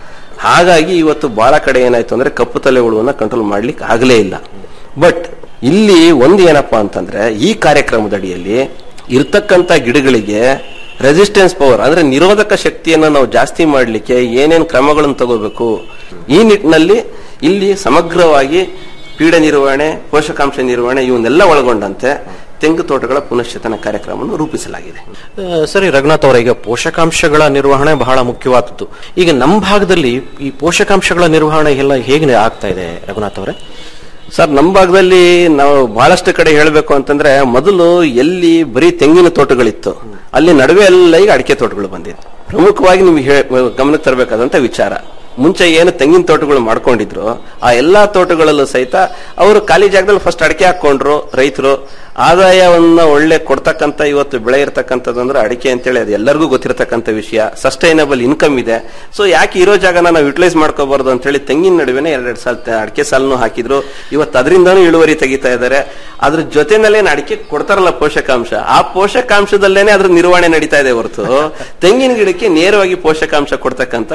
ಹಾಗಾಗಿ ಇವತ್ತು ಬಹಳ ಕಡೆ ಏನಾಯ್ತು ಅಂದ್ರೆ ಕಪ್ಪು ತಲೆ ಹುಳುವನ್ನ ಕಂಟ್ರೋಲ್ ಮಾಡ್ಲಿಕ್ಕೆ ಆಗಲೇ ಇಲ್ಲ ಬಟ್ ಇಲ್ಲಿ ಒಂದು ಏನಪ್ಪಾ ಅಂತಂದ್ರೆ ಈ ಕಾರ್ಯಕ್ರಮದ ಅಡಿಯಲ್ಲಿ ಇರ್ತಕ್ಕಂಥ ಗಿಡಗಳಿಗೆ ರೆಸಿಸ್ಟೆನ್ಸ್ ಪವರ್ ಅಂದ್ರೆ ನಿರೋಧಕ ಶಕ್ತಿಯನ್ನು ನಾವು ಜಾಸ್ತಿ ಮಾಡಲಿಕ್ಕೆ ಏನೇನು ಕ್ರಮಗಳನ್ನು ತಗೋಬೇಕು ಈ ನಿಟ್ಟಿನಲ್ಲಿ ಇಲ್ಲಿ ಸಮಗ್ರವಾಗಿ ಪೀಡ ನಿರ್ವಹಣೆ ಪೋಷಕಾಂಶ ನಿರ್ವಹಣೆ ಇವನ್ನೆಲ್ಲ ಒಳಗೊಂಡಂತೆ ತೆಂಗು ತೋಟಗಳ ಪುನಶ್ಚೇತನ ಕಾರ್ಯಕ್ರಮವನ್ನು ರೂಪಿಸಲಾಗಿದೆ ಆ, ಸರಿ ರಘುನಾಥ್ ಅವರ ಈಗ ಪೋಷಕಾಂಶಗಳ ನಿರ್ವಹಣೆ ಬಹಳ ಮುಖ್ಯವಾದದ್ದು ಈಗ ನಮ್ಮ ಭಾಗದಲ್ಲಿ ಈ ಪೋಷಕಾಂಶಗಳ ನಿರ್ವಹಣೆ ಎಲ್ಲ ಹೇಗೆ ಆಗ್ತಾ ಇದೆ ರಘುನಾಥ್ ಅವರೇ ಸರ್ ನಮ್ಮ ಭಾಗದಲ್ಲಿ ನಾವು ಬಹಳಷ್ಟು ಕಡೆ ಹೇಳಬೇಕು ಅಂತಂದ್ರೆ ಮೊದಲು ಎಲ್ಲಿ ಬರೀ ತೆಂಗಿನ ತೋಟಗಳಿತ್ತು ಅಲ್ಲಿ ನಡುವೆ ಎಲ್ಲ ಈಗ ಅಡಿಕೆ ತೋಟಗಳು ಬಂದಿದೆ ಪ್ರಮುಖವಾಗಿ ನಿಮ್ಗೆ ಹೇ- ಗಮನಕ್ಕೆ ತರಬೇಕಾದಂತ ವಿಚಾರ ಮುಂಚೆ ಏನು ತೆಂಗಿನ ತೋಟಗಳು ಮಾಡ್ಕೊಂಡಿದ್ರು ಆ ಎಲ್ಲಾ ತೋಟಗಳಲ್ಲೂ ಸಹಿತ ಅವರು ಖಾಲಿ ಜಾಗದಲ್ಲಿ ಫಸ್ಟ್ ಅಡಿಕೆ ಹಾಕೊಂಡ್ರು ರೈತರು ಆದಾಯವನ್ನ ಒಳ್ಳೆ ಕೊಡ್ತಕ್ಕಂತ ಇವತ್ತು ಬೆಳೆ ಇರ್ತಕ್ಕಂಥದ್ದು ಅಂದ್ರೆ ಅಡಿಕೆ ಅಂತೇಳಿ ಅದು ಎಲ್ಲರಿಗೂ ಗೊತ್ತಿರತಕ್ಕಂಥ ವಿಷಯ ಸಸ್ಟೈನಬಲ್ ಇನ್ಕಮ್ ಇದೆ ಸೊ ಯಾಕೆ ಇರೋ ಜಾಗನ ನಾವು ಯುಟಿಲೈಸ್ ಮಾಡ್ಕೋಬಾರ್ದು ಅಂತ ಹೇಳಿ ತೆಂಗಿನ ನಡುವೆನೆ ಎರಡೆರಡು ಸಾಲ ಅಡಿಕೆ ಸಾಲನು ಹಾಕಿದ್ರು ಇವತ್ತು ಅದರಿಂದನೂ ಇಳುವರಿ ತೆಗಿತಾ ಇದ್ದಾರೆ ಅದ್ರ ಜೊತೆನಲ್ಲೇ ಅಡಿಕೆ ಕೊಡ್ತಾರಲ್ಲ ಪೋಷಕಾಂಶ ಆ ಪೋಷಕಾಂಶದಲ್ಲೇನೆ ಅದ್ರ ನಿರ್ವಹಣೆ ನಡೀತಾ ಇದೆ ಹೊರತು ತೆಂಗಿನ ಗಿಡಕ್ಕೆ ನೇರವಾಗಿ ಪೋಷಕಾಂಶ ಕೊಡ್ತಕ್ಕಂಥ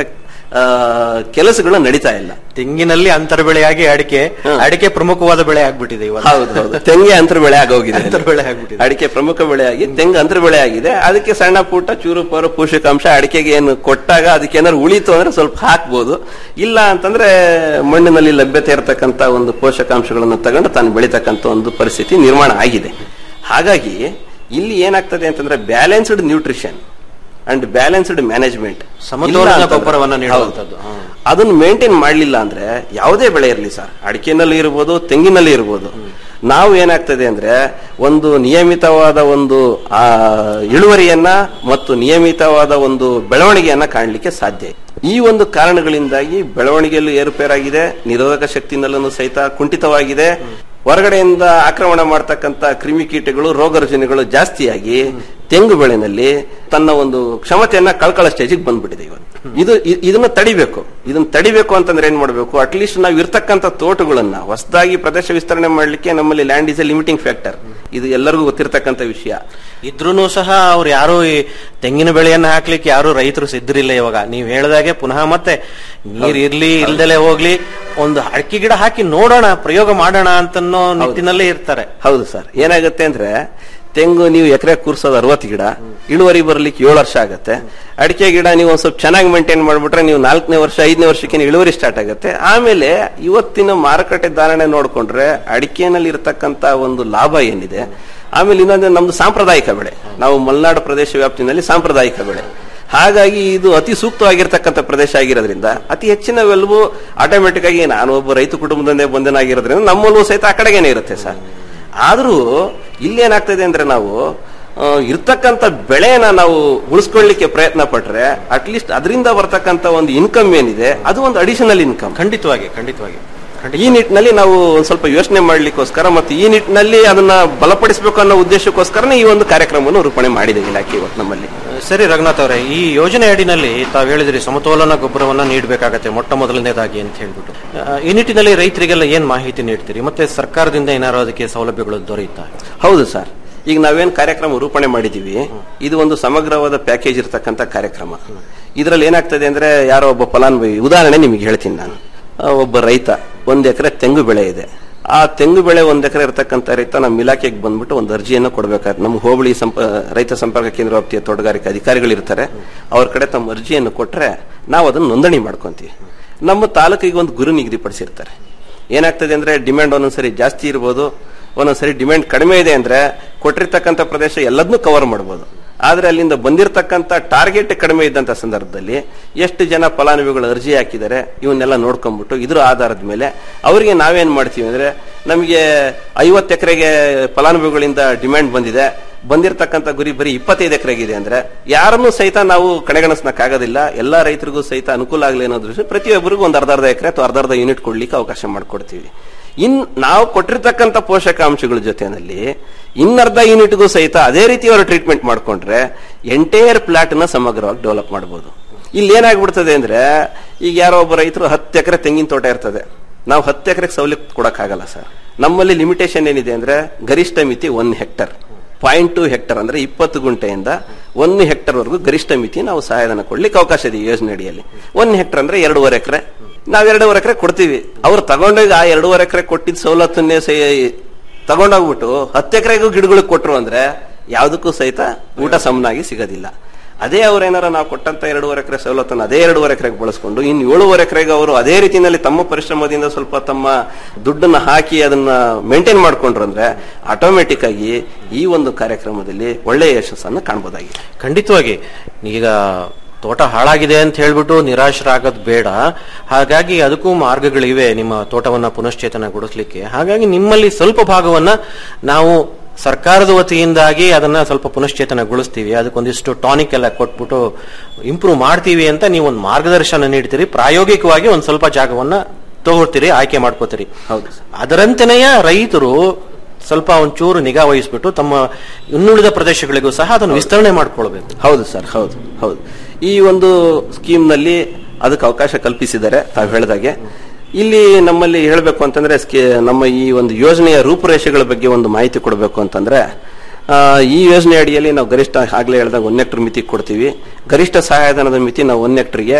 ಆ, ಕೆಲಸಗಳು ನಡೀತಾ ಇಲ್ಲ ತೆಂಗಿನಲ್ಲಿ ಅಂತರ ಬೆಳೆಯಾಗಿ ಅಡಿಕೆ ಅಡಿಕೆ ಪ್ರಮುಖವಾದ ಬೆಳೆ ಆಗ್ಬಿಟ್ಟಿದೆ ಇವಾಗ ಹೌದು ಹೌದು ತೆಂಗೆ ಅಂತರ ಬೆಳೆ ಆಗೋಗಿದೆ ಅಂತರ ಬೆಳೆ ಆಗ್ಬಿಟ್ಟಿದೆ ಅಡಿಕೆ ಪ್ರಮುಖ ಬೆಳೆಯಾಗಿ ತೆಂಗು ಅಂತರ ಬೆಳೆ ಆಗಿದೆ ಅದಕ್ಕೆ ಸಣ್ಣ ಪುಟ್ಟ ಚೂರು ಪರ ಪೋಷಕಾಂಶ ಅಡಿಕೆಗೆ ಏನು ಕೊಟ್ಟಾಗ ಅದಕ್ಕೆ ಏನಾದ್ರು ಉಳಿತು ಅಂದ್ರೆ ಸ್ವಲ್ಪ ಹಾಕ್ಬೋದು ಇಲ್ಲ ಅಂತಂದ್ರೆ ಮಣ್ಣಿನಲ್ಲಿ ಲಭ್ಯತೆ ಇರತಕ್ಕಂತ ಒಂದು ಪೋಷಕಾಂಶಗಳನ್ನು ತಗೊಂಡು ತಾನು ಬೆಳಿತಕ್ಕಂತ ಒಂದು ಪರಿಸ್ಥಿತಿ ನಿರ್ಮಾಣ ಆಗಿದೆ ಹಾಗಾಗಿ ಇಲ್ಲಿ ಏನಾಗ್ತದೆ ಅಂತಂದ್ರೆ balanced nutrition and balanced management ಸಮತೋಲನ ಗೊಬ್ಬರವನ್ನ ನೀಡುವಂತದ್ದು ಹಾ. ಅದನ್ನು ಮೇಂಟೈನ್ ಮಾಡಲಿಲ್ಲ ಅಂದ್ರೆ ಯಾವುದೇ ಬೆಳೆ ಇರಲಿ ಸರ್ ಅಡಿಕೆನಲ್ಲಿ ಇರ್ಬೋದು ತೆಂಗಿನಲ್ಲಿ ಇರ್ಬೋದು ನಾವು ಏನಾಗ್ತದೆ ಅಂದ್ರೆ ಒಂದು ನಿಯಮಿತವಾದ ಒಂದು ಆ ಇಳುವರಿಯನ್ನ ಮತ್ತು ನಿಯಮಿತವಾದ ಒಂದು ಬೆಳವಣಿಗೆಯನ್ನ ಕಾಣಲಿಕ್ಕೆ ಸಾಧ್ಯ ಈ ಒಂದು ಕಾರಣಗಳಿಂದಾಗಿ ಬೆಳವಣಿಗೆಯಲ್ಲೂ ಏರುಪೇರಾಗಿದೆ ನಿರೋಧಕ ಶಕ್ತಿನಲ್ಲೂ ಸಹಿತ ಕುಂಠಿತವಾಗಿದೆ ಹೊರಗಡೆಯಿಂದ ಆಕ್ರಮಣ ಮಾಡ್ತಕ್ಕಂತ ಕ್ರಿಮಿಕೀಟಗಳು ರೋಗ ರುಜಿನಗಳು ಜಾಸ್ತಿಯಾಗಿ ತೆಂಗು ಬೆಳೆನಲ್ಲಿ ತನ್ನ ಒಂದು ಕ್ಷಮತೆಯನ್ನ ಕಳ್ಕೊಳ್ಳೋ ಸ್ಟೇಜಿಗೆ ಬಂದ್ಬಿಟ್ಟಿದೆ ಇವತ್ತು ಇದು ಇ- ಇದನ್ನ ತಡಿಬೇಕು ಇದನ್ನ ತಡಿಬೇಕು ಅಂತಂದ್ರೆ ಏನ್ ಮಾಡಬೇಕು ಅಟ್ಲೀಸ್ಟ್ ನಾವು ಇರ್ತಕ್ಕಂಥ ತೋಟಗಳನ್ನ ಹೊಸದಾಗಿ ಪ್ರದೇಶ ವಿಸ್ತರಣೆ ಮಾಡ್ಲಿಕ್ಕೆ ನಮ್ಮಲ್ಲಿ land is a limiting factor ಇದು ಎಲ್ಲರಿಗೂ ಗೊತ್ತಿರತಕ್ಕಂತ ವಿಷಯ ಇದ್ರೂನು ಸಹ ಅವ್ರು ಯಾರು ಈ ತೆಂಗಿನ ಬೆಳೆಯನ್ನ ಹಾಕ್ಲಿಕ್ಕೆ ಯಾರು ರೈತರು ಸಿದ್ಧರಿಲ್ಲ ಇವಾಗ ನೀವ್ ಹೇಳ್ದಾಗೆ ಪುನಃ ಮತ್ತೆ ನೀರ್ ಇರ್ಲಿ ಇಲ್ದಲೆ ಹೋಗ್ಲಿ ಒಂದು ಅಡಿಕೆ ಗಿಡ ಹಾಕಿ ನೋಡೋಣ ಪ್ರಯೋಗ ಮಾಡೋಣ ಅಂತನ್ನೋ ನಿಟ್ಟಿನಲ್ಲೇ ಇರ್ತಾರೆ ಹೌದು ಸರ್ ಏನಾಗುತ್ತೆ ಅಂದ್ರೆ ತೆಂಗು ನೀವು ಎಕರೆ ಕೂರ್ಸೋದು ಅರವತ್ತು ಗಿಡ ಇಳುವರಿ ಬರ್ಲಿಕ್ಕೆ ಏಳು ವರ್ಷ ಆಗುತ್ತೆ ಅಡಿಕೆ ಗಿಡ ನೀವು ಒಂದ್ ಸ್ವಲ್ಪ ಚೆನ್ನಾಗಿ ಮೇಂಟೈನ್ ಮಾಡ್ಬಿಟ್ರೆ ನೀವು ನಾಲ್ಕನೇ ವರ್ಷ ಐದನೇ ವರ್ಷಕ್ಕೆ ಇಳುವರಿ ಸ್ಟಾರ್ಟ್ ಆಗುತ್ತೆ ಆಮೇಲೆ ಇವತ್ತಿನ ಮಾರುಕಟ್ಟೆ ಧಾರಣೆ ನೋಡ್ಕೊಂಡ್ರೆ ಅಡಿಕೆನಲ್ಲಿ ಇರತಕ್ಕಂತ ಒಂದು ಲಾಭ ಏನಿದೆ ಆಮೇಲೆ ಇನ್ನೊಂದು ನಮ್ದು ಸಾಂಪ್ರದಾಯಿಕ ಬೆಳೆ ನಾವು ಮಲೆನಾಡು ಪ್ರದೇಶ ವ್ಯಾಪ್ತಿನಲ್ಲಿ ಸಾಂಪ್ರದಾಯಿಕ ಬೆಳೆ ಹಾಗಾಗಿ ಇದು ಅತಿ ಸೂಕ್ತವಾಗಿರ್ತಕ್ಕಂಥ ಪ್ರದೇಶ ಆಗಿರೋದ್ರಿಂದ ಅತಿ ಹೆಚ್ಚಿನ ವೆಲ್ವು ಆಟೋಮೆಟಿಕ್ ಆಗಿ ನಾನು ಒಬ್ಬ ರೈತ ಕುಟುಂಬದಿಂದ ಬಂದನಾಗಿರೋದ್ರಿಂದ ನಮ್ಮಲ್ಲೂ ಸಹಿತ ಆ ಕಡೆಗೇನೆ ಇರುತ್ತೆ ಸರ್ ಆದ್ರೂ ಇಲ್ಲೇನಾಗ್ತದೆ ಅಂದ್ರೆ ನಾವು ಆ, ಇರ್ತಕ್ಕಂಥ ಬೆಳೆನ ನಾವು ಉಳಿಸ್ಕೊಳ್ಳಿಕ್ಕೆ ಪ್ರಯತ್ನ ಪಟ್ರೆ ಅಟ್ಲೀಸ್ಟ್ ಅದರಿಂದ ಬರ್ತಕ್ಕಂಥ ಒಂದು ಇನ್ಕಮ್ ಏನಿದೆ ಅದು ಒಂದು ಅಡಿಷನಲ್ ಇನ್ಕಮ್ ಖಂಡಿತವಾಗಿ ಖಂಡಿತವಾಗಿ ಈ ನಿಟ್ಟಿನಲ್ಲಿ ನಾವು ಒಂದ್ ಸ್ವಲ್ಪ ಯೋಚನೆ ಮಾಡ್ಲಿಕ್ಕೋಸ್ಕರ ಮತ್ತು ಈ ನಿಟ್ಟಿನಲ್ಲಿ ಅದನ್ನ ಬಲಪಡಿಸಬೇಕು ಅನ್ನೋ ಉದ್ದೇಶಕ್ಕೋಸ್ಕರನೇ ಈ ಒಂದು ಕಾರ್ಯಕ್ರಮವನ್ನು ರೂಪಣೆ ಮಾಡಿದೆ ಇಲಾಖೆ ಇವತ್ತು ನಮ್ಮಲ್ಲಿ ಸರಿ ರಘುನಾಥ್ ಅವರೇ ಈ ಯೋಜನೆ ಅಡಿನಲ್ಲಿ ತಾವು ಹೇಳಿದ್ರಿ ಸಮತೋಲನ ಗೊಬ್ಬರವನ್ನ ನೀಡಬೇಕಾಗತ್ತೆ ಮೊಟ್ಟ ಮೊದಲನೇದಾಗಿ ಅಂತ ಹೇಳ್ಬಿಟ್ಟು ಆ, ಈ ನಿಟ್ಟಿನಲ್ಲಿ ರೈತರಿಗೆಲ್ಲ ಏನ್ ಮಾಹಿತಿ ನೀಡ್ತೀರಿ ಮತ್ತೆ ಸರ್ಕಾರದಿಂದ ಏನಾದ್ರು ಅದಕ್ಕೆ ಸೌಲಭ್ಯಗಳು ದೊರೆಯುತ್ತಾ ಹೌದು ಸರ್ ಈಗ ನಾವೇನ್ ಕಾರ್ಯಕ್ರಮ ರೂಪಣೆ ಮಾಡಿದೀವಿ ಇದು ಒಂದು ಸಮಗ್ರವಾದ ಪ್ಯಾಕೇಜ್ ಇರತಕ್ಕಂತ ಕಾರ್ಯಕ್ರಮ ಇದರಲ್ಲಿ ಏನಾಗ್ತದೆ ಅಂದ್ರೆ ಯಾರೋ ಒಬ್ಬ ಫಲಾನುಭವಿ ಉದಾಹರಣೆ ನಿಮಗೆ ಹೇಳ್ತೀನಿ ನಾನು ಆ, ಒಬ್ಬ ರೈತ ಒಂದ್ ಎಕರೆ ತೆಂಗು ಬೆಳೆ ಇದೆ ಆ ತೆಂಗು ಬೆಳೆ ಒಂದ್ ಎಕರೆ ಇರತಕ್ಕಂತ ರೈತ ನಮ್ಮ ಇಲಾಖೆಗೆ ಬಂದ್ಬಿಟ್ಟು ಒಂದು ಅರ್ಜಿಯನ್ನು ಕೊಡಬೇಕಾದ್ರೆ ನಮ್ಮ ಹೋಬಳಿ ಸಂಪ ರೈತ ಸಂಪರ್ಕ ಕೇಂದ್ರ ವ್ಯಾಪ್ತಿಯ ತೋಟಗಾರಿಕೆ ಅಧಿಕಾರಿಗಳಿರ್ತಾರೆ ಅವ್ರ ಕಡೆ ತಮ್ಮ ಅರ್ಜಿಯನ್ನು ಕೊಟ್ರೆ ನಾವು ಅದನ್ನು ನೋಂದಣಿ ಮಾಡ್ಕೊಂತೀವಿ ನಮ್ಮ ತಾಲೂಕಿಗೆ ಒಂದು ಗುರು ನಿಗದಿಪಡಿಸಿರ್ತಾರೆ ಏನಾಗ್ತದೆ ಅಂದ್ರೆ ಡಿಮ್ಯಾಂಡ್ ಒಂದೊಂದ್ಸರಿ ಜಾಸ್ತಿ ಇರ್ಬೋದು ಒಂದೊಂದ್ಸರಿ ಡಿಮ್ಯಾಂಡ್ ಕಡಿಮೆ ಇದೆ ಅಂದ್ರೆ ಕೊಟ್ಟಿರ್ತಕ್ಕಂಥ ಪ್ರದೇಶ ಎಲ್ಲದನ್ನೂ ಕವರ್ ಮಾಡ್ಬೋದು ಆದ್ರೆ ಅಲ್ಲಿಂದ ಬಂದಿರತಕ್ಕಂತ ಟಾರ್ಗೆಟ್ ಕಡಿಮೆ ಇದ್ದಂತ ಸಂದರ್ಭದಲ್ಲಿ ಎಷ್ಟು ಜನ ಫಲಾನುಭವಿಗಳು ಅರ್ಜಿ ಹಾಕಿದ್ದಾರೆ ಇವನ್ನೆಲ್ಲ ನೋಡ್ಕೊಂಡ್ಬಿಟ್ಟು ಇದ್ರ ಆಧಾರದ ಮೇಲೆ ಅವರಿಗೆ ನಾವೇನ್ ಮಾಡ್ತೀವಿ ಅಂದ್ರೆ ನಮಗೆ ಐವತ್ತು ಎಕರೆಗೆ ಫಲಾನುಭವಿಗಳಿಂದ ಡಿಮ್ಯಾಂಡ್ ಬಂದಿದೆ ಬಂದಿರತಕ್ಕಂತ ಗುರಿ ಬರೀ ಇಪ್ಪತ್ತೈದು ಎಕರೆಗಿದೆ ಅಂದ್ರೆ ಯಾರನ್ನೂ ಸಹಿತ ನಾವು ಕಡೆಗಣಿಸ್ನಕ್ಕಾಗೋದಿಲ್ಲ ಎಲ್ಲಾ ರೈತರಿಗೂ ಸಹಿತ ಅನುಕೂಲ ಆಗಲಿ ಅನ್ನೋ ದೃಷ್ಟಿ ಪ್ರತಿಯೊಬ್ಬರಿಗೂ ಒಂದು ಅರ್ಧ ಅರ್ಧ ಎಕರೆ ಅಥವಾ ಅರ್ಧ ಅರ್ಧ ಯೂನಿಟ್ ಕೊಡ್ಲಿಕ್ಕೆ ಅವಕಾಶ ಮಾಡಿಕೊಡ್ತೀವಿ ಇನ್ ನಾವು ಕೊಟ್ಟಿರ್ತಕ್ಕಂಥ ಪೋಷಕಾಂಶಗಳ ಜೊತೆನಲ್ಲಿ ಇನ್ನರ್ಧ ಯೂನಿಟ್ಗೂ ಸಹಿತ ಅದೇ ರೀತಿ ಅವರು ಟ್ರೀಟ್ಮೆಂಟ್ ಮಾಡ್ಕೊಂಡ್ರೆ ಎಂಟೈರ್ ಪ್ಲಾಟ್ ನ ಸಮಗ್ರವಾಗಿ ಡೆವಲಪ್ ಮಾಡಬಹುದು ಇಲ್ಲಿ ಏನಾಗ್ಬಿಡ್ತದೆ ಅಂದ್ರೆ ಈಗ ಯಾರೋ ಒಬ್ಬ ರೈತರು ಹತ್ತು ಎಕರೆ ತೆಂಗಿನ ತೋಟ ಇರ್ತದೆ ನಾವು ಹತ್ತು ಎಕರೆಗೆ ಸವಲತ್ತು ಕೊಡಕ್ಕಾಗಲ್ಲ ಸರ್ ನಮ್ಮಲ್ಲಿ ಲಿಮಿಟೇಷನ್ ಏನಿದೆ ಅಂದ್ರೆ ಗರಿಷ್ಠ ಮಿತಿ one hectare point two hectare ಅಂದ್ರೆ ಇಪ್ಪತ್ತು ಗುಂಟೆಯಿಂದ ಒಂದು ಹೆಕ್ಟರ್ ವರೆಗೂ ಗರಿಷ್ಠ ಮಿತಿ ನಾವು ಸಹಾಯಧನ ಕೊಡ್ಲಿಕ್ಕೆ ಅವಕಾಶ ಇದೆ ಈ ಯೋಜನೆ ಅಡಿಯಲ್ಲಿ ಒಂದು ಹೆಕ್ಟರ್ ಅಂದ್ರೆ ಎರಡೂವರೆ ಎಕರೆ ನಾವ್ ಎರಡೂವರೆ ಎಕರೆ ಕೊಡ್ತೀವಿ ಅವ್ರು ತಗೊಂಡೋಗಿ ಆ ಎರಡೂವರೆ ಎಕರೆ ಕೊಟ್ಟಿದ್ದ ಸವಲತ್ತನ್ನೇ ಸೇ- ತಗೊಂಡೋಗ್ಬಿಟ್ಟು ಹತ್ತು ಎಕರೆಗೂ ಗಿಡಗಳಿಗೆ ಕೊಟ್ರು ಅಂದ್ರೆ ಯಾವುದಕ್ಕೂ ಸಹಿತ ಊಟ ಸಮನಾಗಿ ಸಿಗೋದಿಲ್ಲ ಅದೇ ಅವ್ರೇನಾರ ನಾವು ಕೊಟ್ಟಂತ ಎರಡೂವರೆ ಎಕರೆ ಸವಲತ್ತನ್ನು ಅದೇ ಎರಡೂವರೆ ಎಕರೆಗೆ ಬಳಸ್ಕೊಂಡು ಇನ್ನು ಏಳುವರೆ ಎಕರೆಗೆ ಅವರು ಅದೇ ರೀತಿಯಲ್ಲಿ ತಮ್ಮ ಪರಿಶ್ರಮದಿಂದ ಸ್ವಲ್ಪ ತಮ್ಮ ದುಡ್ಡನ್ನ ಹಾಕಿ ಅದನ್ನ ಮೇಂಟೈನ್ ಮಾಡ್ಕೊಂಡ್ರು ಅಂದ್ರೆ ಆಟೋಮೆಟಿಕ್ ಆಗಿ ಈ ಒಂದು ಕಾರ್ಯಕ್ರಮದಲ್ಲಿ ಒಳ್ಳೆಯ ಯಶಸ್ಸನ್ನು ಕಾಣಬಹುದಾಗಿದೆ ಖಂಡಿತವಾಗಿ ಈಗ ತೋಟ ಹಾಳಾಗಿದೆ ಅಂತ ಹೇಳ್ಬಿಟ್ಟು ನಿರಾಶರಾಗೋದು ಬೇಡ ಹಾಗಾಗಿ ಅದಕ್ಕೂ ಮಾರ್ಗಗಳಿವೆ ನಿಮ್ಮ ತೋಟವನ್ನ ಪುನಶ್ಚೇತನಗೊಳಿಸ್ಲಿಕ್ಕೆ ಹಾಗಾಗಿ ನಿಮ್ಮಲ್ಲಿ ಸ್ವಲ್ಪ ಭಾಗವನ್ನ ನಾವು ಸರ್ಕಾರದ ವತಿಯಿಂದಾಗಿ ಅದನ್ನ ಸ್ವಲ್ಪ ಪುನಶ್ಚೇತನಗೊಳಿಸ್ತೀವಿ ಅದಕ್ಕೊಂದಿಷ್ಟು ಟಾನಿಕ್ ಎಲ್ಲ ಕೊಟ್ಬಿಟ್ಟು ಇಂಪ್ರೂವ್ ಮಾಡ್ತೀವಿ ಅಂತ ನೀವು ಒಂದು ಮಾರ್ಗದರ್ಶನ ನೀಡ್ತೀರಿ ಪ್ರಾಯೋಗಿಕವಾಗಿ ಒಂದ್ ಸ್ವಲ್ಪ ಜಾಗವನ್ನ ತಗೊಳ್ತೀರಿ ಆಯ್ಕೆ ಮಾಡ್ಕೋತೀರಿ ಹೌದು ಅದರಂತೆನೆಯ ರೈತರು ಸ್ವಲ್ಪ ಒಂಚೂರು ನಿಗಾ ವಹಿಸ್ಬಿಟ್ಟು ತಮ್ಮ ಇನ್ನುಳಿದ ಪ್ರದೇಶಗಳಿಗೂ ಸಹ ಅದನ್ನು ವಿಸ್ತರಣೆ ಮಾಡ್ಕೊಳ್ಬೇಕು ಹೌದು ಸರ್ ಹೌದು ಹೌದು ಈ ಒಂದು ಸ್ಕೀಮ್ ನಲ್ಲಿ ಅದಕ್ಕೆ ಅವಕಾಶ ಕಲ್ಪಿಸಿದ್ದಾರೆ ತಾವು ಹೇಳಿದಾಗೆ ಇಲ್ಲಿ ನಮ್ಮಲ್ಲಿ ಹೇಳಬೇಕು ಅಂತಂದ್ರೆ ಸ್ಕಿ- ನಮ್ಮ ಈ ಒಂದು ಯೋಜನೆಯ ರೂಪುರೇಷೆಗಳ ಬಗ್ಗೆ ಒಂದು ಮಾಹಿತಿ ಕೊಡಬೇಕು ಅಂತಂದ್ರೆ ಆ, ಈ ಯೋಜನೆ ಅಡಿಯಲ್ಲಿ ನಾವು ಗರಿಷ್ಠ ಆಗ್ಲೇ ಹೇಳಿದಾಗ ಒಂದ್ ಹೆಕ್ಟರ್ ಮಿತಿ ಕೊಡ್ತೀವಿ ಗರಿಷ್ಠ ಸಹಾಯಧನದ ಮಿತಿ ನಾವು ಒಂದ್ ಹೆಕ್ಟರ್ಗೆ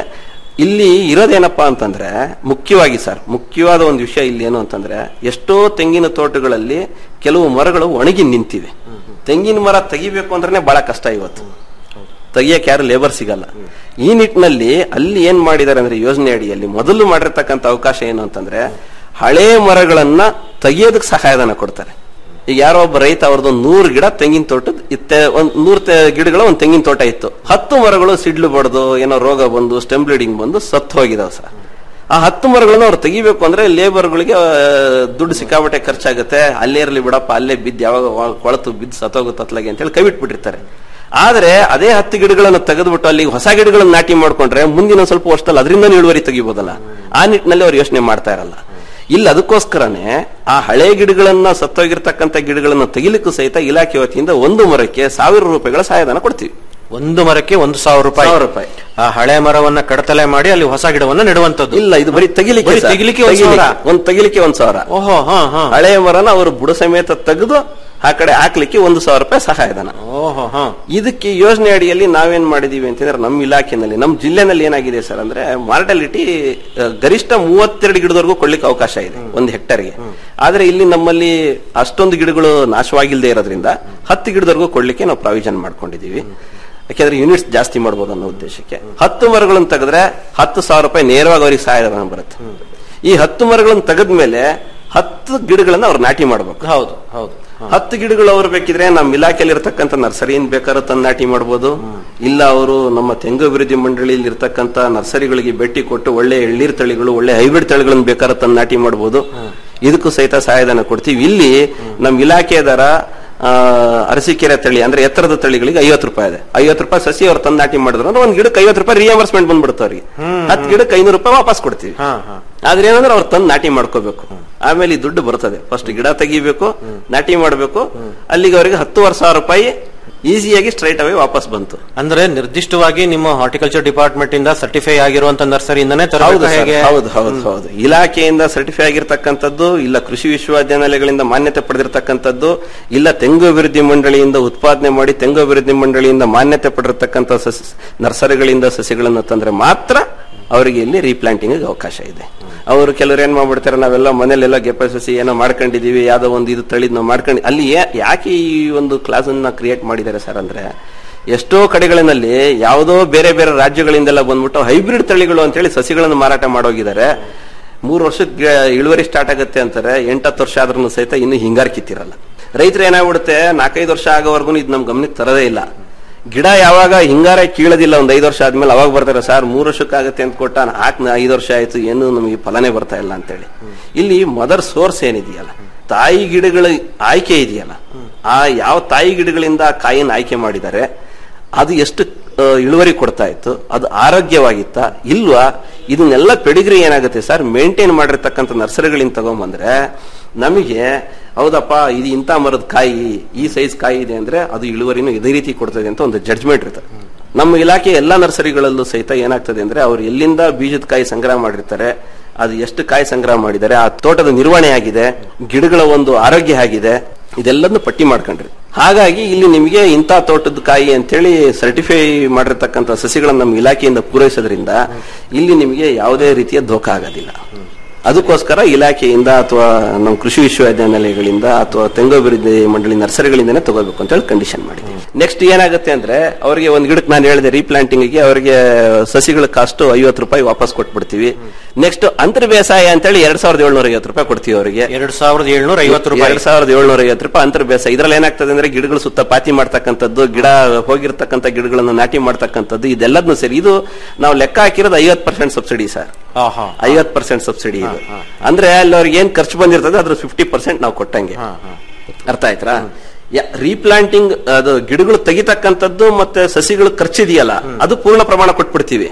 ಇಲ್ಲಿ ಇರೋದೇನಪ್ಪಾ ಅಂತಂದ್ರೆ ಮುಖ್ಯವಾಗಿ ಸರ್ ಮುಖ್ಯವಾದ ಒಂದು ವಿಷಯ ಇಲ್ಲಿ ಏನು ಅಂತಂದ್ರೆ ಎಷ್ಟೋ ತೆಂಗಿನ ತೋಟಗಳಲ್ಲಿ ಕೆಲವು ಮರಗಳು ಒಣಗಿ ನಿಂತಿವೆ ತೆಂಗಿನ ಮರ ತೆಗಿಬೇಕು ಅಂದ್ರೆ ಬಹಳ ಕಷ್ಟ ಇವತ್ತು ತೆಗಿಯಕ್ಕೆ ಯಾರು ಲೇಬರ್ ಸಿಗಲ್ಲ ಈ ನಿಟ್ಟಿನಲ್ಲಿ ಅಲ್ಲಿ ಏನ್ ಮಾಡಿದ್ದಾರೆ ಅಂದ್ರೆ ಯೋಜನೆ ಅಡಿಯಲ್ಲಿ ಮೊದಲು ಮಾಡಿರ್ತಕ್ಕಂಥ ಅವಕಾಶ ಏನು ಅಂತಂದ್ರೆ ಹಳೆ ಮರಗಳನ್ನ ತೆಗಿಯೋದಕ್ಕೆ ಸಹಾಯಧನ ಕೊಡ್ತಾರೆ ಈಗ ಯಾರೋ ಒಬ್ಬ ರೈತ ಅವ್ರದ್ದು ನೂರು ಗಿಡ ತೆಂಗಿನ ತೋಟದ ಇತ್ತೆ ಒಂದ್ ನೂರ್ ತೆ- ಗಿಡಗಳ ಒಂದು ತೆಂಗಿನ ತೋಟ ಇತ್ತು ಹತ್ತು ಮರಗಳು ಸಿಡ್ಲು ಬಡ್ದು ಏನೋ ರೋಗ ಬಂದು ಸ್ಟೆಮ್ ಬ್ಲೀಡಿಂಗ್ ಬಂದು ಸತ್ತು ಹೋಗಿದಾವ ಸರ್ ಆ ಹತ್ತು ಮರಗಳನ್ನ ಅವ್ರು ತೆಗಿಬೇಕು ಅಂದ್ರೆ ಲೇಬರ್ಗಳಿಗೆ ದುಡ್ಡು ಸಿಕ್ಕಾಬಟ್ಟೆ ಖರ್ಚಾಗುತ್ತೆ ಅಲ್ಲೇ ಇರಲಿ ಬಿಡಪ್ಪ ಅಲ್ಲೇ ಬಿದ್ದು ಯಾವಾಗ ವ- ಕೊಳತು ಬಿದ್ದು ಸತ್ತೋಗುತ್ತೆ ಅತ್ಲಾಗೆ ಅಂತೇಳಿ ಕೈ ಬಿಟ್ಬಿಟ್ಟಿರ್ತಾರೆ ಆದ್ರೆ ಅದೇ ಹತ್ತು ಗಿಡಗಳನ್ನು ತೆಗೆದ್ಬಿಟ್ಟು ಅಲ್ಲಿ ಹೊಸ ಗಿಡಗಳನ್ನ ನಾಟಿ ಮಾಡ್ಕೊಂಡ್ರೆ ಮುಂದಿನ ಸ್ವಲ್ಪ ವರ್ಷದಲ್ಲಿ ಅದರಿಂದ ಇಳುವರಿ ತೆಗಿಬೋದಲ್ಲ ಆ ನಿಟ್ಟಿನಲ್ಲಿ ಅವ್ರು ಯೋಚನೆ ಮಾಡ್ತಾ ಇರಲ್ಲ ಇಲ್ಲ ಅದಕ್ಕೋಸ್ಕರನೇ ಆ ಹಳೆ ಗಿಡಗಳನ್ನ ಸತ್ತೋಗಿರ್ತಕ್ಕಂಥ ಗಿಡಗಳನ್ನ ತೆಗಿಲಿಕ್ಕೂ ಸಹಿತ ಇಲಾಖೆ ವತಿಯಿಂದ ಒಂದು ಮರಕ್ಕೆ ಸಾವಿರ ರೂಪಾಯಿಗಳ ಸಹಾಯಧನ ಕೊಡ್ತೀವಿ ಒಂದು ಮರಕ್ಕೆ ಒಂದು ಸಾವಿರ ರೂಪಾಯಿ ಸಾವಿರ ರೂಪಾಯಿ. ಆ ಹಳೆ ಮರವನ್ನ ಕಡತಲೆ ಮಾಡಿ ಅಲ್ಲಿ ಹೊಸ ಗಿಡವನ್ನ ನೆಡುವಂತದ್ದು ಇಲ್ಲ ಇದು ಬರೀ ತೆಗಿಲಿಕ್ಕೆ ಬರೀ ಸರ್. ತೆಗಿಲಿಕ್ಕೆ ಒಂದ್ ಸಾವಿರ? ಒಂದ್ ತೆಗಿಲಿಕ್ಕೆ ಒಂದ್ ಸಾವಿರ ಓಹೋ ಹಾ ಹಾ ಹಳೆಯ ಮರನ ಅವರು ಬುಡ ಸಮೇತ ತೆಗೆದು ಆ ಕಡೆ ಹಾಕ್ಲಿಕ್ಕೆ ಒಂದು ಸಾವಿರ ರೂಪಾಯಿ ಸಹಾಯಧನ ಓಹೋ ಹಾ ಇದಕ್ಕೆ ಯೋಜನೆ ಅಡಿಯಲ್ಲಿ ನಾವೇನ್ ಮಾಡಿದೀವಿ ಅಂತಂದ್ರೆ ನಮ್ಮ ಇಲಾಖೆನಲ್ಲಿ ನಮ್ಮ ಜಿಲ್ಲೆನಲ್ಲಿ ಏನಾಗಿದೆ ಸರ್ ಅಂದ್ರೆ ಮಾರ್ಟಾಲಿಟಿ ಗರಿಷ್ಠ ಮೂವತ್ತೆರಡು ಗಿಡದವರೆಗೂ ಕೊಡ್ಲಿಕ್ಕೆ ಅವಕಾಶ ಇದೆ ಒಂದು ಹೆಕ್ಟರ್ಗೆ ಆದ್ರೆ ಇಲ್ಲಿ ನಮ್ಮಲ್ಲಿ ಅಷ್ಟೊಂದು ಗಿಡಗಳು ನಾಶವಾಗಿಲ್ಲದೆ ಇರೋದ್ರಿಂದ ಹತ್ತು ಗಿಡದವರೆಗೂ ಕೊಡ್ಲಿಕ್ಕೆ ನಾವು ಪ್ರಾವಿಷನ್ ಮಾಡ್ಕೊಂಡಿದೀವಿ ಯಾಕೆಂದ್ರೆ ಯೂನಿಟ್ಸ್ ಜಾಸ್ತಿ ಮಾಡ್ಬೋದು ಅನ್ನೋ ಉದ್ದೇಶಕ್ಕೆ ಹತ್ತು ಮರಗಳನ್ನು ತೆಗೆದ್ರೆ ಹತ್ತು ಸಾವಿರ ರೂಪಾಯಿ ನೇರವಾಗಿ ಅವರಿಗೆ ಸಹಾಯಧನ ಬರುತ್ತೆ ಈ ಹತ್ತು ಮರಗಳನ್ನು ತೆಗೆದ್ಮೇಲೆ ಹತ್ತು ಗಿಡಗಳನ್ನ ಅವ್ರು ನಾಟಿ ಮಾಡ್ಬೇಕು ಹೌದು ಹೌದು ಹತ್ತು ಗಿಡಗಳು ಅವ್ರು ಬೇಕಿದ್ರೆ ನಮ್ಮ ಇಲಾಖೆಯಲ್ಲಿ ಇರತಕ್ಕಂತ ನರ್ಸರಿಯಿಂದ ಬೇಕಾದ್ರೂ ತಂದು ನಾಟಿ ಮಾಡ್ಬೋದು ಇಲ್ಲ ಅವರು ನಮ್ಮ ತೆಂಗು ಅಭಿವೃದ್ಧಿ ಮಂಡಳಿಯಲ್ಲಿ ಇರತಕ್ಕಂತ ನರ್ಸರಿಗಳಿಗೆ ಭೇಟಿ ಕೊಟ್ಟು ಒಳ್ಳೆ ಎಳ್ಳೀರ್ ತಳಿಗಳು ಒಳ್ಳೆ ಹೈಬ್ರಿಡ್ ತಳಿಗಳನ್ನು ಬೇಕಾದ್ರೆ ತಂದು ನಾಟಿ ಮಾಡ್ಬೋದು ಇದಕ್ಕೂ ಸಹಿತ ಸಹಾಯಧನ ಕೊಡ್ತೀವಿ ಇಲ್ಲಿ ನಮ್ಮ ಇಲಾಖೆಯ ದರ ಆ, ಅರಸೀಕೆರೆ ತಳಿ ಅಂದ್ರೆ ಎತ್ತರದ ತಳಿಗಳಿಗೆ ಐವತ್ತು ರೂಪಾಯಿ ಇದೆ ಐವತ್ತು ರೂಪಾಯಿ ಸಸಿ ಅವ್ರು ತಂದು ನಾಟಿ ಮಾಡಿದ್ರು ಅಂದ್ರೆ ಒಂದ್ ಗಿಡಕ್ಕೆ ಐವತ್ತು ರೂಪಾಯಿ ರಿಯಂಬರ್ಸ್ಮೆಂಟ್ ಬಂದ್ಬಿಡುತ್ತೆ ಅವ್ರಿಗೆ ಹತ್ತು ಗಿಡಕ್ಕೆ ಐನೂರು ರೂಪಾಯಿ ವಾಪಸ್ ಕೊಡ್ತೀವಿ ಆದ್ರೆ ಏನಂದ್ರೆ ಅವ್ರು ತಂದು ನಾಟಿ ಮಾಡ್ಕೋಬೇಕು ಆಮೇಲೆ ಈ ದುಡ್ಡು ಬರ್ತದೆ ಫಸ್ಟ್ ಗಿಡ ತೆಗಿಬೇಕು ನಾಟಿ ಮಾಡಬೇಕು ಅಲ್ಲಿಗೆ ಅವರಿಗೆ ಹತ್ತುವರೆ ಸಾವಿರ ರೂಪಾಯಿ ಈಸಿಯಾಗಿ ಸ್ಟ್ರೈಟ್ ಅವೇ ವಾಪಸ್ ಬಂತು ಅಂದ್ರೆ ನಿರ್ದಿಷ್ಟವಾಗಿ ನಿಮ್ಮ ಹಾರ್ಟಿಕಲ್ಚರ್ ಡಿಪಾರ್ಟ್ಮೆಂಟ್ ಇಂದ ಸರ್ಟಿಫೈ ಆಗಿರುವಂತ ನರ್ಸರಿಯಿಂದನೇ ಹೌದು ತರಬೇಕು ಸರ್, ಹೇಗೆ ಹೌದು ಹೌದು ಹೌದು ಇಲಾಖೆಯಿಂದ ಸರ್ಟಿಫೈ ಆಗಿರ್ತಕ್ಕಂಥದ್ದು ಇಲ್ಲ ಕೃಷಿ ವಿಶ್ವವಿದ್ಯಾನಿಲಯಗಳಿಂದ ಮಾನ್ಯತೆ ಪಡೆದಿರ್ತಕ್ಕಂಥದ್ದು ಇಲ್ಲ ತೆಂಗು ಅಭಿವೃದ್ಧಿ ಮಂಡಳಿಯಿಂದ ಉತ್ಪಾದನೆ ಮಾಡಿ ತೆಂಗು ಅಭಿವೃದ್ಧಿ ಮಂಡಳಿಯಿಂದ ಮಾನ್ಯತೆ ಪಡೆದಿರ್ತಕ್ಕಂಥ ಸಸಿ ನರ್ಸರಿಗಳಿಂದ ಸಸಿಗಳನ್ನು ತಂದ್ರೆ ಮಾತ್ರ ಅವರಿಗೆ ಇಲ್ಲಿ ರೀಪ್ಲಾಂಟಿಂಗ್ ಅವಕಾಶ ಇದೆ ಅವರು ಕೆಲವರು ಏನ್ ಮಾಡ್ಬಿಡ್ತಾರೆ ನಾವೆಲ್ಲ ಮನೇಲೆಲ್ಲ ಗೆಪ್ಪ ಸಸಿ ಏನೋ ಮಾಡ್ಕೊಂಡಿದೀವಿ ಯಾವ್ದೋ ಒಂದು ಇದು ತಳಿದ್ ನಾವು ಮಾಡ್ಕೊಂಡು ಅಲ್ಲಿ ಯಾ- ಯಾಕೆ ಈ ಒಂದು ಕ್ಲಾಸ್ ಅನ್ನ ಕ್ರಿಯೇಟ್ ಮಾಡಿದ್ದಾರೆ ಸರ್ ಅಂದ್ರೆ ಎಷ್ಟೋ ಕಡೆಗಳಿನಲ್ಲಿ ಯಾವುದೋ ಬೇರೆ ಬೇರೆ ರಾಜ್ಯಗಳಿಂದೆಲ್ಲ ಬಂದ್ಬಿಟ್ಟು ಹೈಬ್ರಿಡ್ ತಳಿಗಳು ಅಂತೇಳಿ ಸಸಿಗಳನ್ನು ಮಾರಾಟ ಮಾಡೋಗಿದ್ದಾರೆ ಮೂರು ವರ್ಷಕ್ಕೆ ಇಳುವರಿ ಸ್ಟಾರ್ಟ್ ಆಗುತ್ತೆ ಅಂತಾರೆ ಎಂಟತ್ತು ವರ್ಷ ಆದ್ರೂ ಸಹಿತ ಇನ್ನು ಹಿಂಗಾರು ಕಿತ್ತಿರಲ್ಲ ರೈತರು ಏನಾಗ್ಬಿಡುತ್ತೆ ನಾಲ್ಕೈದು ವರ್ಷ ಆಗೋವರೆಗೂ ಇದು ನಮ್ ಗಮನಕ್ಕೆ ತರದೇ ಇಲ್ಲ ಗಿಡ ಯಾವಾಗ ಹಿಂಗಾರ ಕೀಳದಿಲ್ಲ ಒಂದ್ ಐದು ವರ್ಷ ಆದ್ಮೇಲೆ ಅವಾಗ ಬರ್ತಾರೆ ಸರ್ ಮೂರು ವರ್ಷಕ್ಕಾಗತ್ತೆ ಅಂತ ಕೊಟ್ಟ ಹಾಕ್ ಐದು ವರ್ಷ ಆಯ್ತು ಏನು ನಮಗೆ ಫಲನೇ ಬರ್ತಾ ಇಲ್ಲ ಅಂತೇಳಿ ಇಲ್ಲಿ ಮದರ್ ಸೋರ್ಸ್ ಏನಿದೆಯಲ್ಲ ತಾಯಿ ಗಿಡಗಳ ಆಯ್ಕೆ ಇದೆಯಲ್ಲ ಆ ಯಾವ ತಾಯಿ ಗಿಡಗಳಿಂದ ಆ ಕಾಯಿನ ಆಯ್ಕೆ ಮಾಡಿದ್ದಾರೆ ಅದು ಎಷ್ಟು ಆ, ಇಳುವರಿ ಕೊಡ್ತಾ ಇತ್ತು ಅದು ಆರೋಗ್ಯವಾಗಿತ್ತ ಇಲ್ವಾ ಇದನ್ನೆಲ್ಲ ಪೆಡಿಗ್ರಿ ಏನಾಗುತ್ತೆ ಸರ್ ಮೇಂಟೈನ್ ಮಾಡಿರ್ತಕ್ಕಂಥ ನರ್ಸರಿಗಳಿಂದ ತಗೊಂಬಂದ್ರೆ ನಮಗೆ ಹೌದಪ್ಪ ಇದು ಇಂಥ ಮರದ ಕಾಯಿ ಈ ಸೈಜ್ ಕಾಯಿ ಇದೆ ಅಂದ್ರೆ ಅದು ಇಳುವರಿನೂ ಇದೇ ರೀತಿ ಕೊಡ್ತದೆ ಅಂತ ಒಂದು ಜಡ್ಜ್ಮೆಂಟ್ ಇರ್ತದೆ ನಮ್ಮ ಇಲಾಖೆ ಎಲ್ಲಾ ನರ್ಸರಿಗಳಲ್ಲೂ ಸಹಿತ ಏನಾಗ್ತದೆ ಅಂದ್ರೆ ಅವ್ರು ಎಲ್ಲಿಂದ ಬೀಜದ ಕಾಯಿ ಸಂಗ್ರಹ ಮಾಡಿರ್ತಾರೆ ಅದು ಎಷ್ಟು ಕಾಯಿ ಸಂಗ್ರಹ ಮಾಡಿದ್ದಾರೆ ಆ ತೋಟದ ನಿರ್ವಹಣೆ ಆಗಿದೆ ಗಿಡಗಳ ಒಂದು ಆರೋಗ್ಯ ಆಗಿದೆ ಇದೆಲ್ಲದನ್ನು ಪಟ್ಟಿ ಮಾಡ್ಕೊಂಡ್ರಿ ಹಾಗಾಗಿ ಇಲ್ಲಿ ನಿಮಗೆ ಇಂಥ ತೋಟದ ಕಾಯಿ ಅಂತೇಳಿ ಸರ್ಟಿಫೈ ಮಾಡಿರ್ತಕ್ಕಂಥ ಸಸಿಗಳನ್ನ ನಮ್ಮ ಇಲಾಖೆಯಿಂದ ಪೂರೈಸೋದ್ರಿಂದ ಇಲ್ಲಿ ನಿಮಗೆ ಯಾವುದೇ ರೀತಿಯ ಧೋಖ ಆಗೋದಿಲ್ಲ ಅದಕ್ಕೋಸ್ಕರ ಇಲಾಖೆಯಿಂದ ಅಥವಾ ನಮ್ಮ ಕೃಷಿ ವಿಶ್ವವಿದ್ಯಾನಿಲಯಗಳಿಂದ ಅಥವಾ ತೆಂಗು ಅಭಿವೃದ್ಧಿ ಮಂಡಳಿ ನರ್ಸರಿಗಳಿಂದನೇ ತಗೋಬೇಕು ಅಂತ ಹೇಳಿ ಕಂಡೀಷನ್ ಮಾಡಿದ್ದೀವಿ ನೆಕ್ಸ್ಟ್ ಏನಾಗುತ್ತೆ ಅಂದ್ರೆ ಅವರಿಗೆ ಒಂದ್ ಗಿಡಕ್ಕೆ ನಾನು ಹೇಳಿದೆ ರೀಪ್ಲಾಂಟಿಂಗ್ ಗೆ ಅವರಿಗೆ ಸಸಿಗಳ ಕಾಸ್ಟ್ ಐವತ್ತು ರೂಪಾಯಿ ವಾಪಸ್ ಕೊಟ್ಬಿಡ್ತೀವಿ ನೆಕ್ಸ್ಟ್ ಅಂತರ್ ಬೇಸಾಯ ಅಂತೇಳಿ ಎರಡ್ ಸಾವಿರದ ಏಳ್ನೂರ ಐವತ್ತು ರೂಪಾಯಿ ಕೊಡ್ತೀವಿ ಅವರಿಗೆ ಎರಡ್ ಸಾವಿರದ ಏಳ್ನೂರ ಐವತ್ತು ರೂಪಾಯಿ ಎರಡ್ ಸಾವಿರದ ಏಳ್ನೂರ ಐವತ್ತು ರೂಪಾಯಿ ಅಂತರ್ ಬೇಸಾಯ ಇದ್ರಲ್ಲಿ ಏನಾಗ್ತದೆ ಅಂದ್ರೆ ಗಿಡಗಳು ಸುತ್ತ ಪಾತಿ ಮಾಡ್ತಕ್ಕಂಥದ್ದು ಗಿಡ ಹೋಗಿರ್ತಕ್ಕಂಥ ಗಿಡಗಳನ್ನು ನಾಟಿ ಮಾಡ್ತಕ್ಕಂಥದ್ದು ಇದೆಲ್ಲದನ್ನು ಸೇರಿ ಇದು ನಾವು ಲೆಕ್ಕ ಹಾಕಿರೋದು ಐವತ್ತು ಪರ್ಸೆಂಟ್ ಸಬ್ಸಿಡಿ ಸರ್ ಆಹಾ. ಐವತ್ ಪರ್ಸೆಂಟ್ ಸಬ್ಸಿಡಿ ಇದು ಅಂದ್ರೆ ಅಲ್ಲಿ ಅವ್ರಿಗೆ ಏನ್ ಖರ್ಚು ಬಂದಿರ್ತದೆ ಅದ್ರ ಫಿಫ್ಟಿ ಪರ್ಸೆಂಟ್ ನಾವು ಕೊಟ್ಟಂಗೆ ಅರ್ಥ ಆಯ್ತಾ ರೀಪ್ಲಾಂಟಿಂಗ್ ಅದು ಗಿಡಗಳು ತೆಗಿತಕ್ಕಂಥದ್ದು ಮತ್ತೆ ಸಸಿಗಳು ಖರ್ಚಿದೆಯಲ್ಲ ಅದು ಪೂರ್ಣ ಪ್ರಮಾಣ ಕೊಟ್ಬಿಡ್ತೀವಿ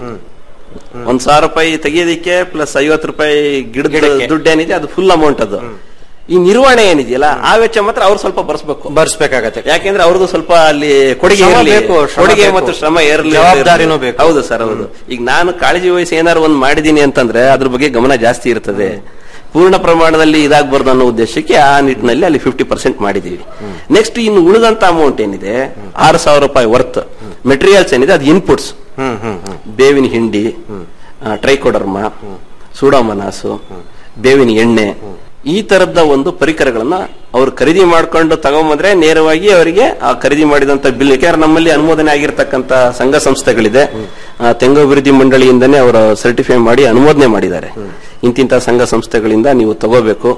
ಒಂದ್ ಸಾವಿರ ರೂಪಾಯಿ ತೆಗಿಯೋದಿಕ್ಕೆ ಪ್ಲಸ್ ಐವತ್ತು ರೂಪಾಯಿ ಗಿಡದ ದುಡ್ಡು ಏನಿದೆ ಅದು ಫುಲ್ ಅಮೌಂಟ್ ಅದು ಈ ನಿರ್ವಹಣೆ ಏನಿದೆಯಲ್ಲ ಆ ವೆಚ್ಚ ಮಾತ್ರ ಅವ್ರು ಸ್ವಲ್ಪ ಬರ್ಸ್ಬೇಕು ಬರ್ಸ್ಬೇಕಾಗತ್ತೆ ಯಾಕೆಂದ್ರೆ ಅವ್ರದ್ದು ಸ್ವಲ್ಪ ಅಲ್ಲಿ ಕೊಡುಗೆ ಶ್ರಮ ಇರ್ಲಿ. ಬೇಕು, ಶ್ರಮ ಕೊಡುಗೆ ಬೇಕು. ಮತ್ತು ಶ್ರಮ ಇರಲಿ ಜವಾಬ್ದಾರಿನೂ ಬೇಕು. ಹೌದು ಸರ್ ಹೌದು ಈಗ ನಾನು ಕಾಳಜಿ ವಹಿಸಿ ಏನಾದ್ರು ಒಂದು ಮಾಡಿದೀನಿ ಅಂತಂದ್ರೆ ಅದ್ರ ಬಗ್ಗೆ ಗಮನ ಜಾಸ್ತಿ ಇರ್ತದೆ ಪೂರ್ಣ ಪ್ರಮಾಣದಲ್ಲಿ ಇದಾಗಬಾರ್ದು ಅನ್ನೋ ಉದ್ದೇಶಕ್ಕೆ ಆ ನಿಟ್ಟಿನಲ್ಲಿ ಅಲ್ಲಿ ಫಿಫ್ಟಿ ಪರ್ಸೆಂಟ್ ಮಾಡಿದೀವಿ ನೆಕ್ಸ್ಟ್ ಇನ್ನು ಉಳಿದಂತ ಅಮೌಂಟ್ ಏನಿದೆ ಆರು ಸಾವಿರ ರೂಪಾಯಿ ವರ್ತ್ ಮೆಟೀರಿಯಲ್ಸ್ ಏನಿದೆ ಅದು ಇನ್ಪುಟ್ಸ್ ಬೇವಿನ ಹಿಂಡಿ ಟ್ರೈಕೋಡರ್ಮ ಸೂಡೋಮನಾಸು ಬೇವಿನ ಎಣ್ಣೆ ಈ ತರದ ಒಂದು ಪರಿಕರಗಳನ್ನ ಅವ್ರು ಖರೀದಿ ಮಾಡ್ಕೊಂಡು ತಗೊಂಬಂದ್ರೆ ನೇರವಾಗಿ ಅವರಿಗೆ ಆ ಖರೀದಿ ಮಾಡಿದಂತ ಬಿಲ್ ಯಾಕಂದ್ರೆ ನಮ್ಮಲ್ಲಿ ಅನುಮೋದನೆ ಆಗಿರ್ತಕ್ಕಂತ ಸಂಘ ಸಂಸ್ಥೆಗಳಿದೆ ಆ, ತೆಂಗು ಅಭಿವೃದ್ಧಿ ಮಂಡಳಿಯಿಂದನೇ ಅವರು ಸರ್ಟಿಫೈ ಮಾಡಿ ಅನುಮೋದನೆ ಮಾಡಿದ್ದಾರೆ ಇಂತಿಂತ ಸಂಘ ಸಂಸ್ಥೆಗಳಿಂದ ನೀವು ತಗೋಬೇಕು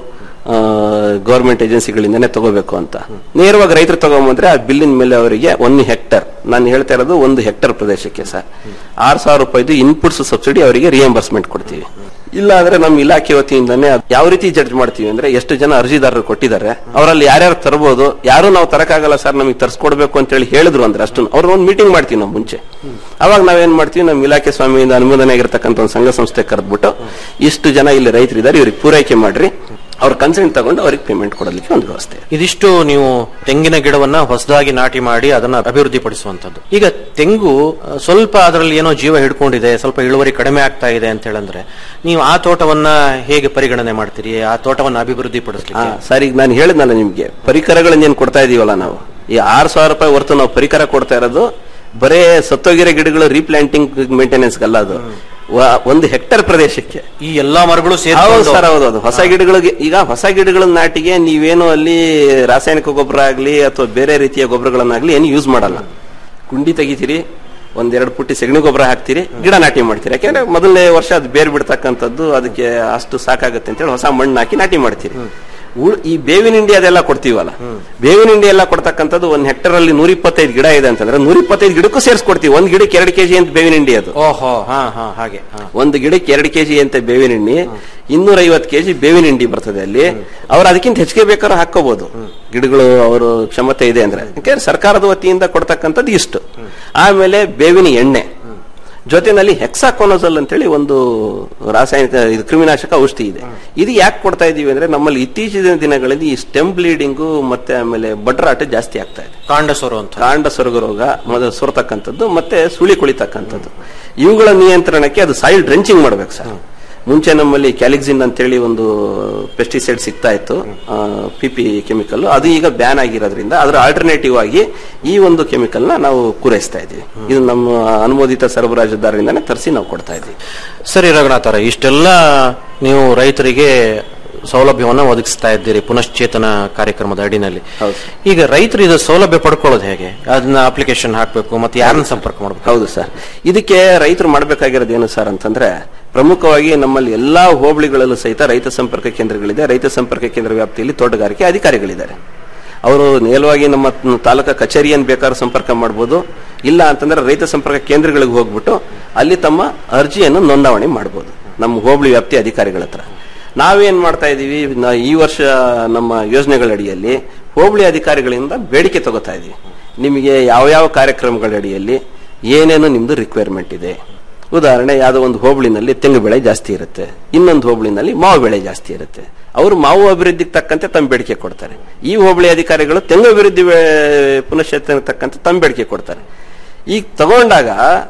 ಗವರ್ಮೆಂಟ್ ಏಜೆನ್ಸಿಗಳಿಂದನೇ ತಗೋಬೇಕು ಅಂತ ನೇರವಾಗಿ ರೈತರು ತಗೊಂಬಂದ್ರೆ ಆ ಬಿಲ್ಲಿನ ಮೇಲೆ ಅವರಿಗೆ ಒಂದು ಹೆಕ್ಟರ್ ನಾನು ಹೇಳ್ತಾ ಇರೋದು ಒಂದು ಹೆಕ್ಟರ್ ಪ್ರದೇಶಕ್ಕೆ ಸರ್ ಆರು ಸಾವಿರ ರೂಪಾಯಿದು ಇನ್ಪುಟ್ಸ್ ಸಬ್ಸಿಡಿ ಅವರಿಗೆ ರಿಯಂಬರ್ಸ್ಮೆಂಟ್ ಕೊಡ್ತೀವಿ ಇಲ್ಲ ಅಂದ್ರೆ ನಮ್ಮ ಇಲಾಖೆ ವತಿಯಿಂದಾನೇ ಅದ್ ಯಾವ ರೀತಿ ಜಡ್ಜ್ ಮಾಡ್ತೀವಿ ಅಂದ್ರೆ ಎಷ್ಟು ಜನ ಅರ್ಜಿದಾರರು ಕೊಟ್ಟಿದ್ದಾರೆ ಅವರಲ್ಲಿ ಯಾರ್ಯಾರು ತರಬಹುದು ಯಾರು ನಾವು ತರಕಾಗಲ್ಲ ಸರ್ ನಮಗೆ ತರಿಸ್ಕೊಡ್ಬೇಕು ಅಂತ ಹೇಳಿ ಹೇಳಿದ್ರು ಅಂದ್ರೆ ಅಷ್ಟು ಅವ್ರ ಒಂದು ಮೀಟಿಂಗ್ ಮಾಡ್ತೀವಿ ನಾವು ಮುಂಚೆ ಅವಾಗ ನಾವೇನ್ ಮಾಡ್ತೀವಿ ನಮ್ಮ ಇಲಾಖೆ ಸ್ವಾಮಿಯಿಂದ ಅನುಮೋದನೆ ಆಗಿರ್ತಕ್ಕಂಥ ಒಂದು ಸಂಘ ಸಂಸ್ಥೆ ಕರೆದ್ಬಿಟ್ಟು ಇಷ್ಟು ಜನ ಇಲ್ಲಿ ರೈತರಿದ್ದಾರೆ ಇವ್ರಿಗೆ ಪೂರೈಕೆ ಮಾಡ್ರಿ ಅವ್ರ ಕನ್ಸೆಂಟ್ ತಗೊಂಡು ಅವ್ರಿಗೆ ಪೇಮೆಂಟ್ ಕೊಡಲಿಕ್ಕೆ ಒಂದು ವ್ಯವಸ್ಥೆ ಇದಿಷ್ಟು ನೀವು ತೆಂಗಿನ ಗಿಡವನ್ನ ಹೊಸದಾಗಿ ನಾಟಿ ಮಾಡಿ ಅದನ್ನ ಅಭಿವೃದ್ಧಿ ಪಡಿಸುವಂತದ್ದು ಈಗ ತೆಂಗು ಆ, ಸ್ವಲ್ಪ ಅದರಲ್ಲಿ ಏನೋ ಜೀವ ಹಿಡ್ಕೊಂಡಿದೆ ಸ್ವಲ್ಪ ಇಳುವರಿ ಕಡಿಮೆ ಆಗ್ತಾ ಇದೆ ಅಂತ ಹೇಳಂದ್ರೆ ನೀವು ಆ ತೋಟವನ್ನ ಹೇಗೆ ಪರಿಗಣನೆ ಮಾಡ್ತೀರಿ ಆ ತೋಟವನ್ನ ಅಭಿವೃದ್ಧಿ ಪಡಿಸ್ಲಿಕ್ಕೆ ಸರ್ ಈಗ ನಾನು ಹೇಳಿದ್ನಲ್ಲ ನಿಮ್ಗೆ ಪರಿಕರಗಳನ್ನ ಏನ್ ಕೊಡ್ತಾ ಇದೀವಲ್ಲ ನಾವು ಈ ಆರ್ ಸಾವಿರ ರೂಪಾಯಿ ಹೊರತು ನಾವು ಪರಿಕರ ಕೊಡ್ತಾ ಇರೋದು ಬರೇ ಸತ್ತೋಗಿರೋ ಗಿಡಗಳು ರೀಪ್ಲಾಂಟಿಂಗ್ ಮೇಂಟೆನೆನ್ಸ್ ಅಲ್ಲ ಅದು ವ- ಒಂದು ಹೆಕ್ಟರ್ ಪ್ರದೇಶಕ್ಕೆ ಈ ಎಲ್ಲಾ ಮರಗಳು ಹೌದು ಸೇರ್ಕೊಂಡು ಸರ್ ಹೌದು ಹೌದು ಹೊಸ ಗಿಡಗಳಿಗೆ ಈಗ ಹೊಸ ಗಿಡಗಳ ನಾಟಿಗೆ ನೀವೇನು ಅಲ್ಲಿ ರಾಸಾಯನಿಕ ಗೊಬ್ಬರ ಆಗ್ಲಿ ಅಥವಾ ಬೇರೆ ರೀತಿಯ ಗೊಬ್ಬರಗಳನ್ನಾಗ್ಲಿ ಏನು ಯೂಸ್ ಮಾಡಲ್ಲ ಕುಂಡಿ ತೆಗಿತೀರಿ ಒಂದೆರಡು ಪುಟ್ಟಿ ಸೆಗಣಿ ಗೊಬ್ಬರ ಹಾಕ್ತೀರಿ ಗಿಡ ನಾಟಿ ಮಾಡ್ತೀರಿ ಯಾಕೆಂದ್ರೆ ಮೊದಲನೇ ವರ್ಷ ಅದು ಬೇರ್ ಬಿಡ್ತಕ್ಕಂಥದ್ದು ಅದಕ್ಕೆ ಅಷ್ಟು ಸಾಕಾಗುತ್ತೆ ಅಂತೇಳಿ ಹೊಸ ಮಣ್ಣು ಹಾಕಿ ನಾಟಿ ಮಾಡ್ತೀರಿ ಉಳ್- ಈ ಬೇವಿನ ಹಿಂಡಿ ಅದೆಲ್ಲ ಕೊಡ್ತೀವಲ್ಲ ಬೇವಿನ ಹಿಂಡಿ ಎಲ್ಲ ಕೊಡ್ತಕ್ಕಂಥದ್ದು ಒಂದ್ ಹೆಕ್ಟರ್ ಅಲ್ಲಿ ನೂರ ಇಪ್ಪತ್ತೈದು ಗಿಡ ಇದೆ ಅಂತಂದ್ರೆ ನೂರ ಇಪ್ಪತ್ತೈದು ಗಿಡಕ್ಕೂ ಸೇರಿಸ್ಕೊಡ್ತೀವಿ ಒಂದ್ ಗಿಡಕ್ಕೆ ಎರಡು ಕೆಜಿ ಅಂತ ಬೇವಿನ ಹಿಂಡಿ ಅದು ಓಹೋ ಹಾ ಹಾ ಹಾಗೆ ಹಾ. ಒಂದು ಗಿಡಕ್ಕೆ ಎರಡು ಕೆಜಿ ಅಂತ ಬೇವಿನ ಎಣ್ಣೆ ಇನ್ನೂರ ಐವತ್ತು ಕೆಜಿ ಬೇವಿನ ಹಿಂಡಿ ಬರ್ತದೆ ಅಲ್ಲಿ ಅವ್ರು ಅದಕ್ಕಿಂತ ಹೆಚ್ಚಿಗೆ ಬೇಕಾದ್ರೂ ಹಾಕೋಬಹುದು ಗಿಡಗಳು ಅವರು ಕ್ಷಮತೆ ಇದೆ ಅಂದ್ರೆ ಯಾಕಂದ್ರೆ ಸರ್ಕಾರದ ವತಿಯಿಂದ ಕೊಡ್ತಕ್ಕಂಥದ್ದು ಇಷ್ಟು ಆಮೇಲೆ ಬೇವಿನ ಎಣ್ಣೆ ಜೊತೆನಲ್ಲಿ ಹೆಕ್ಸಾಕೋನೋಸಲ್ ಅಂತೇಳಿ ಒಂದು ರಾಸಾಯನಿಕ ಇದು ಕ್ರಿಮಿನಾಶಕ ಔಷಧಿ ಇದೆ ಇದು ಯಾಕೆ ಕೊಡ್ತಾ ಇದೀವಿ ಅಂದ್ರೆ ನಮ್ಮಲ್ಲಿ ಇತ್ತೀಚಿನ ದಿನಗಳಲ್ಲಿ ಈ ಸ್ಟೆಮ್ ಬ್ಲೀಡಿಂಗು ಮತ್ತೆ ಆಮೇಲೆ ಬಡ್ರಾಟ ಜಾಸ್ತಿ ಆಗ್ತಾ ಇದೆ ಕಾಂಡ ಸೊರು ಅಂತ ಕಾಂಡ ಸೊರಗು ರೋಗ ಮೊದಲು ಸೊರತಕ್ಕಂಥದ್ದು ಮತ್ತೆ ಸುಳಿ ಕುಳಿತಕ್ಕಂಥದ್ದು ಇವುಗಳ ನಿಯಂತ್ರಣಕ್ಕೆ ಅದು ಸಾಯಿಲ್ ಡ್ರೆಂಚಿಂಗ್ ಮಾಡ್ಬೇಕು ಸರ್ ಮುಂಚೆ ನಮ್ಮಲ್ಲಿ ಕ್ಯಾಲಿಕ್ಸಿನ್ ಅಂತೇಳಿ ಒಂದು ಪೆಸ್ಟಿಸೈಡ್ ಸಿಗ್ತಾ ಇತ್ತು ಪಿ ಪಿ ಕೆಮಿಕಲ್ ಅದು ಈಗ ಬ್ಯಾನ್ ಆಗಿರೋದ್ರಿಂದ ಅದರ ಆಲ್ಟರ್ನೇಟಿವ್ ಆಗಿ ಈ ಒಂದು ಕೆಮಿಕಲ್ ನ ನಾವು ಪೂರೈಸ್ತಾ ಇದ್ದೀವಿ ಇದು ನಮ್ಮ ಅನುಮೋದಿತ ಸರಬರಾಜುದಾರರಿಂದಾನೇ ತರಿಸಿ ನಾವು ಕೊಡ್ತಾ ಇದ್ದೀವಿ ಸರಿ ರಘುನಾಥರ ಇಷ್ಟೆಲ್ಲ ನೀವು ರೈತರಿಗೆ ಸೌಲಭ್ಯವನ್ನ ಒದಗಿಸ್ತಾ ಇದ್ದೀರಿ ಪುನಶ್ಚೇತನ ಕಾರ್ಯಕ್ರಮದ ಅಡಿನಲ್ಲಿ ಈಗ ರೈತರು ಇದು ಸೌಲಭ್ಯ ಪಡ್ಕೊಳ್ಳೋದು ಹೇಗೆ ಅದನ್ನ ಅಪ್ಲಿಕೇಶನ್ ಹಾಕ್ಬೇಕು ಮತ್ತೆ ಯಾರನ್ನ ಸಂಪರ್ಕ ಮಾಡ್ಬೇಕು ಹೌದು ಸರ್ ಇದಕ್ಕೆ ರೈತರು ಮಾಡಬೇಕಾಗಿರೋದು ಏನು ಸರ್ ಅಂತಂದ್ರೆ ಪ್ರಮುಖವಾಗಿ ನಮ್ಮಲ್ಲಿ ಎಲ್ಲಾ ಹೋಬಳಿಗಳಲ್ಲೂ ಸಹಿತ ರೈತ ಸಂಪರ್ಕ ಕೇಂದ್ರಗಳಿದೆ ರೈತ ಸಂಪರ್ಕ ಕೇಂದ್ರ ವ್ಯಾಪ್ತಿಯಲ್ಲಿ ತೋಟಗಾರಿಕೆ ಅಧಿಕಾರಿಗಳಿದ್ದಾರೆ ಅವರು ನೇರವಾಗಿ ನಮ್ಮ ತಾಲೂಕಾ ಕಚೇರಿಯನ್ನು ಬೇಕಾದ್ರೂ ಸಂಪರ್ಕ ಮಾಡ್ಬೋದು ಇಲ್ಲ ಅಂತಂದ್ರೆ ರೈತ ಸಂಪರ್ಕ ಕೇಂದ್ರಗಳಿಗೆ ಹೋಗ್ಬಿಟ್ಟು ಅಲ್ಲಿ ತಮ್ಮ ಅರ್ಜಿಯನ್ನು ನೋಂದಾವಣಿ ಮಾಡ್ಬೋದು ನಮ್ಮ ಹೋಬಳಿ ವ್ಯಾಪ್ತಿ ಅಧಿಕಾರಿಗಳ ಹತ್ರ ನಾವೇನ್ ಮಾಡ್ತಾ ಇದೀವಿ ನಾ- ಈ ವರ್ಷ ನಮ್ಮ ಯೋಜನೆಗಳ ಅಡಿಯಲ್ಲಿ ಹೋಬಳಿ ಅಧಿಕಾರಿಗಳಿಂದ ಬೇಡಿಕೆ ತಗೋತಾ ಇದೀವಿ ನಿಮಗೆ ಯಾವ ಯಾವ ಕಾರ್ಯಕ್ರಮಗಳ ಅಡಿಯಲ್ಲಿ ಏನೇನು ನಿಮ್ದು ರಿಕ್ವೈರ್ಮೆಂಟ್ ಇದೆ ಉದಾಹರಣೆ ಯಾವುದೋ ಒಂದು ಹೋಬಳಿನಲ್ಲಿ ತೆಂಗು ಬೆಳೆ ಜಾಸ್ತಿ ಇರುತ್ತೆ ಇನ್ನೊಂದು ಹೋಬಳಿನಲ್ಲಿ ಮಾವು ಬೆಳೆ ಜಾಸ್ತಿ ಇರುತ್ತೆ ಅವರು ಮಾವು ಅಭಿವೃದ್ಧಿಗೆ ತಕ್ಕಂತೆ ತಮ್ಮ ಬೇಡಿಕೆ ಕೊಡ್ತಾರೆ ಈ ಹೋಬಳಿ ಅಧಿಕಾರಿಗಳು ತೆಂಗು ಅಭಿವೃದ್ಧಿ ಬೆ- ಪುನಶ್ಚೇತನಕ್ಕೆ ತಕ್ಕಂತೆ ತಮ್ಮ ಬೇಡಿಕೆ ಕೊಡ್ತಾರೆ ಈಗ ತಗೊಂಡಾಗ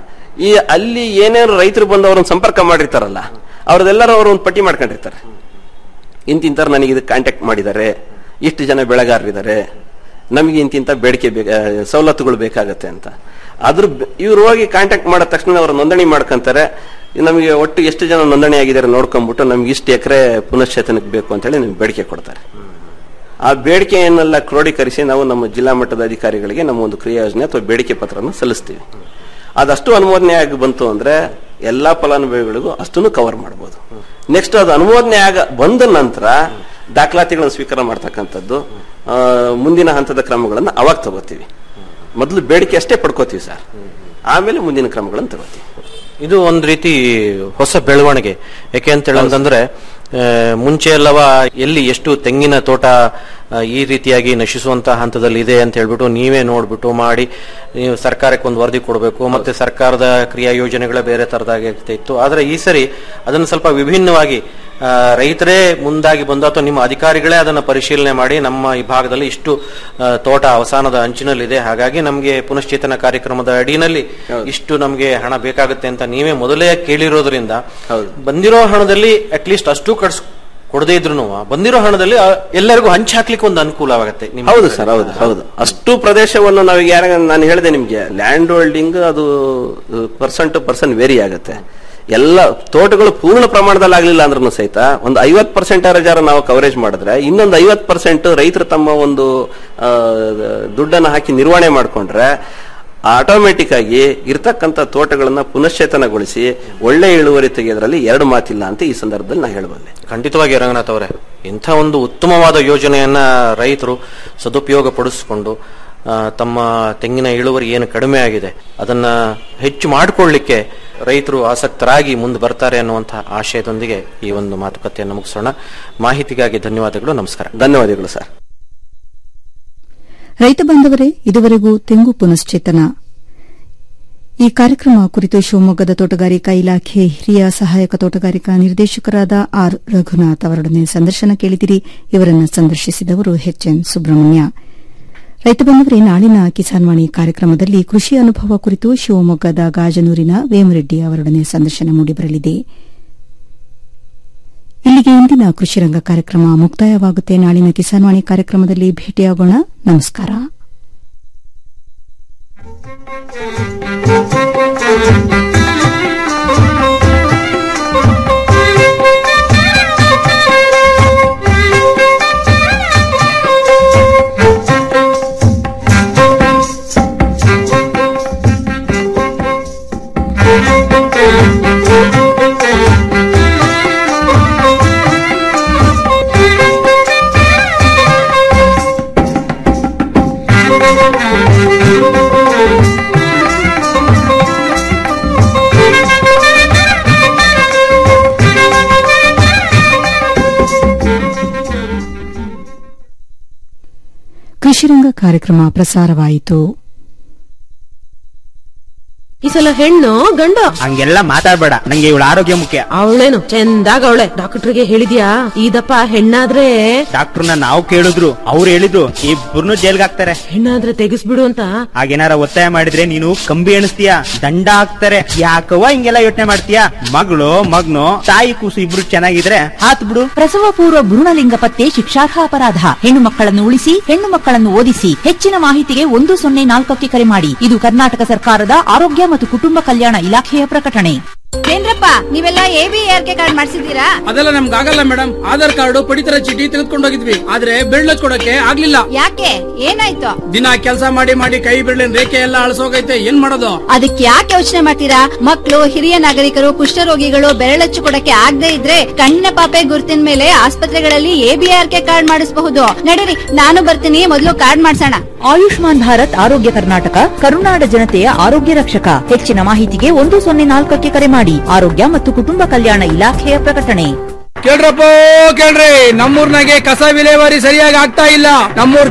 ಈ ಅಲ್ಲಿ ಏನೇನು ರೈತರು ಬಂದು ಅವ್ರನ್ನ ಸಂಪರ್ಕ ಮಾಡಿರ್ತಾರಲ್ಲ ಅವ್ರದೆಲ್ಲರೂ ಅವ್ರು ಒಂದು ಪಟ್ಟಿ ಮಾಡ್ಕೊಂಡಿರ್ತಾರೆ ಇಂತಿಂತವ್ರು ನನಗೆ ಇದು ಕಾಂಟ್ಯಾಕ್ಟ್ ಮಾಡಿದ್ದಾರೆ ಇಷ್ಟು ಜನ ಬೆಳೆಗಾರರಿದ್ದಾರೆ ನಮಗೆ ಇಂತಿಂತ ಬೇಡಿಕೆ ಬೇಕ ಸವಲತ್ತುಗಳು ಬೇಕಾಗತ್ತೆ ಅಂತ ಅದ್ರ ಬ- ಇವ್ರು ಹೋಗಿ ಕಾಂಟ್ಯಾಕ್ಟ್ ಮಾಡಿದ ತಕ್ಷಣ ಅವ್ರು ನೋಂದಣಿ ಮಾಡ್ಕೊಂತಾರೆ ನಮಗೆ ಒಟ್ಟು ಎಷ್ಟು ಜನ ನೋಂದಣಿ ಆಗಿದ್ದಾರೆ ನೋಡ್ಕೊಂಡ್ಬಿಟ್ಟು ನಮ್ಗೆ ಇಷ್ಟು ಎಕರೆ ಪುನಶ್ಚೇತನಕ್ಕೆ ಬೇಕು ಅಂತೇಳಿ ನಮ್ಗೆ ಬೇಡಿಕೆ ಕೊಡ್ತಾರೆ ಆ ಬೇಡಿಕೆಯನ್ನೆಲ್ಲ ಕ್ರೋಢೀಕರಿಸಿ ನಾವು ನಮ್ಮ ಜಿಲ್ಲಾ ಮಟ್ಟದ ಅಧಿಕಾರಿಗಳಿಗೆ ನಮ್ಮ ಒಂದು ಕ್ರಿಯಾ ಯೋಜನೆ ಅಥವಾ ಬೇಡಿಕೆ ಪತ್ರವನ್ನು ಸಲ್ಲಿಸ್ತೀವಿ ಅದಷ್ಟು ಅನುಮೋದನೆ ಆಗಿ ಬಂತು ಅಂದ್ರೆ ಎಲ್ಲಾ ಫಲಾನುಭವಿಗಳಿಗೂ ಅಷ್ಟನ್ನು ಕವರ್ ಮಾಡಬಹುದು ನೆಕ್ಸ್ಟ್ ಅದು ಅನುಮೋದನೆ ಆಗ ಬಂದ ನಂತರ ದಾಖಲಾತಿಗಳನ್ನು ಸ್ವೀಕಾರ ಮಾಡ್ತಕ್ಕಂಥದ್ದು ಆ, ಮುಂದಿನ ಹಂತದ ಕ್ರಮಗಳನ್ನು ಅವಾಗ ತಗೋತೀವಿ ಮೊದಲು ಬೇಡಿಕೆ ಅಷ್ಟೇ ಪಡ್ಕೋತೀವಿ ಸರ್ ಆಮೇಲೆ ಮುಂದಿನ ಕ್ರಮಗಳನ್ನು ತಗೋತೀವಿ ಇದು ಒಂದ್ ರೀತಿ ಹೊಸ ಬೆಳವಣಿಗೆ ಯಾಕೆ ಅಂತ ಹೇಳಂತಂದ್ರೆ ಆ, ಮುಂಚೆ ಎಲ್ಲವ ಎಲ್ಲಿ ಎಷ್ಟು ತೆಂಗಿನ ತೋಟ ಆ, ಈ ರೀತಿಯಾಗಿ ನಶಿಸುವಂತ ಹಂತದಲ್ಲಿ ಇದೆ ಅಂತ ಹೇಳ್ಬಿಟ್ಟು ನೀವೇ ನೋಡ್ಬಿಟ್ಟು ಮಾಡಿ ನೀವು ಸರ್ಕಾರಕ್ಕೆ ಒಂದು ವರದಿ ಕೊಡಬೇಕು ಮತ್ತೆ ಸರ್ಕಾರದ ಕ್ರಿಯಾ ಯೋಜನೆಗಳೇ ಬೇರೆ ತರದಾಗಿರ್ತಿತ್ತು ಆದ್ರೆ ಈ ಸರಿ ಅದನ್ನು ಸ್ವಲ್ಪ ವಿಭಿನ್ನವಾಗಿ ಆ, ರೈತರೇ ಮುಂದಾಗಿ ಬಂದು ಅಥವಾ ನಿಮ್ಮ ಅಧಿಕಾರಿಗಳೇ ಅದನ್ನ ಪರಿಶೀಲನೆ ಮಾಡಿ ನಮ್ಮ ಈ ಭಾಗದಲ್ಲಿ ಇಷ್ಟು ಆ, ತೋಟ ಅವಸಾನದ ಅಂಚಿನಲ್ಲಿದೆ ಹಾಗಾಗಿ ನಮಗೆ ಪುನಶ್ಚೇತನ ಕಾರ್ಯಕ್ರಮದ ಅಡಿನಲ್ಲಿ ಇಷ್ಟು ನಮಗೆ ಹಣ ಬೇಕಾಗುತ್ತೆ ಅಂತ ನೀವೇ ಮೊದಲೇ ಕೇಳಿರೋದ್ರಿಂದ ಬಂದಿರೋ ಹಣದಲ್ಲಿ ಅಟ್ಲೀಸ್ಟ್ ಅಷ್ಟು ಕಟ್ಸ್ ಕೊಡದೇ ಇದ್ರು ಬಂದಿರೋ ಹಣದಲ್ಲಿ ಆ, ಎಲ್ಲರಿಗೂ ಹಂಚಿ ಹಾಕ್ಲಿಕ್ಕೆ ಒಂದು ಅನುಕೂಲವಾಗುತ್ತೆ ನಿಮ್ಮ ಹೌದು ಸರ್ ಹೌದು ಹೌದು ಅಷ್ಟು ಪ್ರದೇಶವನ್ನು ನಾವೀಗ ಯಾರ ನಾನು ಹೇಳಿದೆ ನಿಮ್ಗೆ ಲ್ಯಾಂಡ್ ಹೋಲ್ಡಿಂಗ್ ಅದು ಪರ್ಸನ್ ಟು ಪರ್ಸನ್ ವೇರಿ ಆಗುತ್ತೆ ಎಲ್ಲ ತೋಟಗಳು ಪೂರ್ಣ ಪ್ರಮಾಣದಲ್ಲಿ ಆಗ್ಲಿಲ್ಲ ಅಂದ್ರೂ ಸಹಿತ ಒಂದು ಐವತ್ ಪರ್ಸೆಂಟ್ ನಾವು ಕವರೇಜ್ ಮಾಡಿದ್ರೆ ಇನ್ನೊಂದು ಐವತ್ ಪರ್ಸೆಂಟ್ ರೈತರು ತಮ್ಮ ಒಂದು ಆ, ದುಡ್ಡನ್ನ ಹಾಕಿ ನಿರ್ವಹಣೆ ಮಾಡ್ಕೊಂಡ್ರೆ ಆಟೋಮೆಟಿಕ್ ಆಗಿ ಇರ್ತಕ್ಕಂಥ ತೋಟಗಳನ್ನ ಪುನಶ್ಚೇತನಗೊಳಿಸಿ ಒಳ್ಳೆ ಇಳುವರಿ ತೆಗೆಯೋದ್ರಲ್ಲಿ ಎರಡು ಮಾತಿಲ್ಲ ಅಂತ ಈ ಸಂದರ್ಭದಲ್ಲಿ ನಾ ಹೇಳಬಲ್ಲೆ ಖಂಡಿತವಾಗಿ ರಂಗನಾಥ್ ಅವರೇ ಇಂಥ ಒಂದು ಉತ್ತಮವಾದ ಯೋಜನೆಯನ್ನ ರೈತರು ಸದುಪಯೋಗ ಪಡಿಸಿಕೊಂಡು ಆ, ತಮ್ಮ ತೆಂಗಿನ ಇಳುವರಿ ಏನು ಕಡಿಮೆ ಆಗಿದೆ ಅದನ್ನ ಹೆಚ್ಚು ಮಾಡಿಕೊಳ್ಳಿಕ್ಕೆ ರೈತರು ಆಸಕ್ತರಾಗಿ ಮುಂದೆ ಬರ್ತಾರೆ ಅನ್ನುವಂತಹ ಆಶಯದೊಂದಿಗೆ ಈ ಒಂದು ಮಾತುಕತೆಯನ್ನು ಮುಗಿಸೋಣ ಮಾಹಿತಿಗಾಗಿ ಧನ್ಯವಾದಗಳು ನಮಸ್ಕಾರ ಧನ್ಯವಾದಗಳು ಸರ್ ರೈತ ಬಾಂಧವರೇ ಇದುವರೆಗೂ ತೆಂಗು ಪುನಶ್ಚೇತನ ಈ ಕಾರ್ಯಕ್ರಮ ಕುರಿತು ಶಿವಮೊಗ್ಗದ ತೋಟಗಾರಿಕಾ ಇಲಾಖೆ ಹಿರಿಯ ಸಹಾಯಕ ತೋಟಗಾರಿಕಾ ನಿರ್ದೇಶಕರಾದ ಆರ್ ರಘುನಾಥ್ ಅವರೊಡನೆ ಸಂದರ್ಶನ ಕೇಳಿದಿರಿ ಇವರನ್ನು ಸಂದರ್ಶಿಸಿದವರು ಎಚ್ ಎನ್ ಸುಬ್ರಹ್ಮಣ್ಯ ರೈತ ಬಾಂಧವರೇ ನಾಳಿನ ಕಿಸಾನ್ವಾಣಿ ಕಾರ್ಯಕ್ರಮದಲ್ಲಿ ಕೃಷಿ ಅನುಭವ ಕುರಿತು ಶಿವಮೊಗ್ಗದ ಗಾಜನೂರಿನ ವೇಮರೆಡ್ಡಿ ಅವರೊಡನೆ ಸಂದರ್ಶನ ಮೂಡಿಬರಲಿದೆ ಇಲ್ಲಿಗೆ ಇಂದಿನ ಕೃಷಿ ರಂಗ ಕಾರ್ಯಕ್ರಮ ಮುಕ್ತಾಯವಾಗುತ್ತೆ ನಾಳಿನ ಕಿಸಾನ್ವಾಣಿ ಕಾರ್ಯಕ್ರಮದಲ್ಲಿ ಭೇಟಿಯಾಗೋಣ ನಮಸ್ಕಾರ ಕೃಷಿರಂಗ ಕಾರ್ಯಕ್ರಮ ಪ್ರಸಾರವಾಯಿತು ಈ ಸಲ ಹೆಣ್ಣು ಗಂಡ ಹಂಗೆಲ್ಲ ಮಾತಾಡ್ಬೇಡ ನಂಗೆ ಇವಳ ಆರೋಗ್ಯ ಮುಖ್ಯ ಅವಳೇನು ಚಂದಾಗ ಅವಳೆ ಡಾಕ್ಟರ್ಗೆ ಹೇಳಿದ್ಯಾ ಇದಪ್ಪ ಹೆಣ್ಣಾದ್ರೆ ಡಾಕ್ಟರ್ನ ನಾವು ಕೇಳಿದ್ರು ಅವ್ರು ಹೇಳಿದ್ರು ಇಬ್ಬರನ್ನು ಜೈಲ್ಗೆ ಹಾಕ್ತಾರೆ ಹೆಣ್ಣಾದ್ರೆ ತೆಗಿಸ್ಬಿಡು ಅಂತ ಹಾಗೇನಾರ ಒತ್ತಾಯ ಮಾಡಿದ್ರೆ ನೀನು ಕಂಬಿ ಎಣಿಸ್ತೀಯ ದಂಡ ಹಾಕ್ತಾರೆ ಯಾಕವ್ವ ಹಿಂಗೆಲ್ಲ ಯೋಚನೆ ಮಾಡ್ತೀಯ ಮಗಳು ಮಗ್ನು ತಾಯಿ ಕೂಸು ಇಬ್ರು ಚೆನ್ನಾಗಿದ್ರೆ ಹಾತ್ ಬಿಡು ಪ್ರಸವ ಪೂರ್ವ ಭ್ರೂಣಲಿಂಗ ಪತ್ತೆ ಶಿಕ್ಷಾರ್ಹ ಅಪರಾಧ ಹೆಣ್ಣು ಮಕ್ಕಳನ್ನು ಉಳಿಸಿ ಹೆಣ್ಣು ಮಕ್ಕಳನ್ನು ಓದಿಸಿ ಹೆಚ್ಚಿನ ಮಾಹಿತಿಗೆ ಒಂದು ಸೊನ್ನೆ ನಾಲ್ಕಕ್ಕೆ ಕರೆ ಮಾಡಿ ಇದು ಕರ್ನಾಟಕ ಸರ್ಕಾರದ ಆರೋಗ್ಯ ಮತ್ತು ಕುಟುಂಬ ಕಲ್ಯಾಣ ಇಲಾಖೆಯ ಪ್ರಕಟಣೆ ಏನ್ರಪ್ಪ ನೀವೆಲ್ಲ A B R K card ಮಾಡಿಸಿದ್ದೀರಾ ಅದೆಲ್ಲ ನಮ್ಗೆ ಆಗಲ್ಲ ಮೇಡಮ್ ಆಧಾರ್ ಕಾರ್ಡ್ ಪಡಿತರ ಚೀಟಿ ತೆಗೆದುಕೊಂಡು ಹೋಗಿದ್ವಿ ಆದ್ರೆ ಬೆಳ್ಳ ಕೊಡಕ್ಕೆ ಆಗ್ಲಿಲ್ಲ ಯಾಕೆ ಏನಾಯ್ತು ದಿನ ಕೆಲಸ ಮಾಡಿ ಮಾಡಿ ಕೈ ಬೆರಳಿನ ರೇಖೆ ಎಲ್ಲ ಅಳಸೋಗೈತೆ ಏನ್ ಮಾಡೋದು ಅದಕ್ಕೆ ಯಾಕೆ ಯೋಚನೆ ಮಾಡ್ತೀರಾ ಮಕ್ಕಳು ಹಿರಿಯ ನಾಗರಿಕರು ಕುಷ್ಠರೋಗಿಗಳು ಬೆರಳಚ್ಚು ಕೊಡಕ್ಕೆ ಆಗದೆ ಇದ್ರೆ ಕಣ್ಣಿನ ಪಾಪೆ ಗುರುತಿನ ಮೇಲೆ ಆಸ್ಪತ್ರೆಗಳಲ್ಲಿ ಎಬಿಆರ್ ಕೆ ಕಾರ್ಡ್ ಮಾಡಿಸಬಹುದು ನಡೀರಿ ನಾನು ಬರ್ತೀನಿ ಮೊದಲು ಕಾರ್ಡ್ ಮಾಡ್ಸೋಣ ಆಯುಷ್ಮಾನ್ ಭಾರತ್ ಆರೋಗ್ಯ ಕರ್ನಾಟಕ ಕರುನಾಡ ಜನತೆಯ ಆರೋಗ್ಯ ರಕ್ಷಕ ಹೆಚ್ಚಿನ ಮಾಹಿತಿಗೆ ಒಂದು ಸೊನ್ನೆ ನಾಲ್ಕಕ್ಕೆ ಕರೆ ಮಾಡಿ ಆರೋಗ್ಯ ಮತ್ತು ಕುಟುಂಬ ಕಲ್ಯಾಣ ಇಲಾಖೆಯ ಪ್ರಕಟಣೆ ಕೇಳ್ರಪ್ಪ ಕೇಳ್ರಿ ನಮ್ಮೂರ್ನಾಗೆ ಕಸ ವಿಲೇವಾರಿ ಸರಿಯಾಗಿ ಆಗ್ತಾ ಇಲ್ಲ ನಮ್ಮೂರ್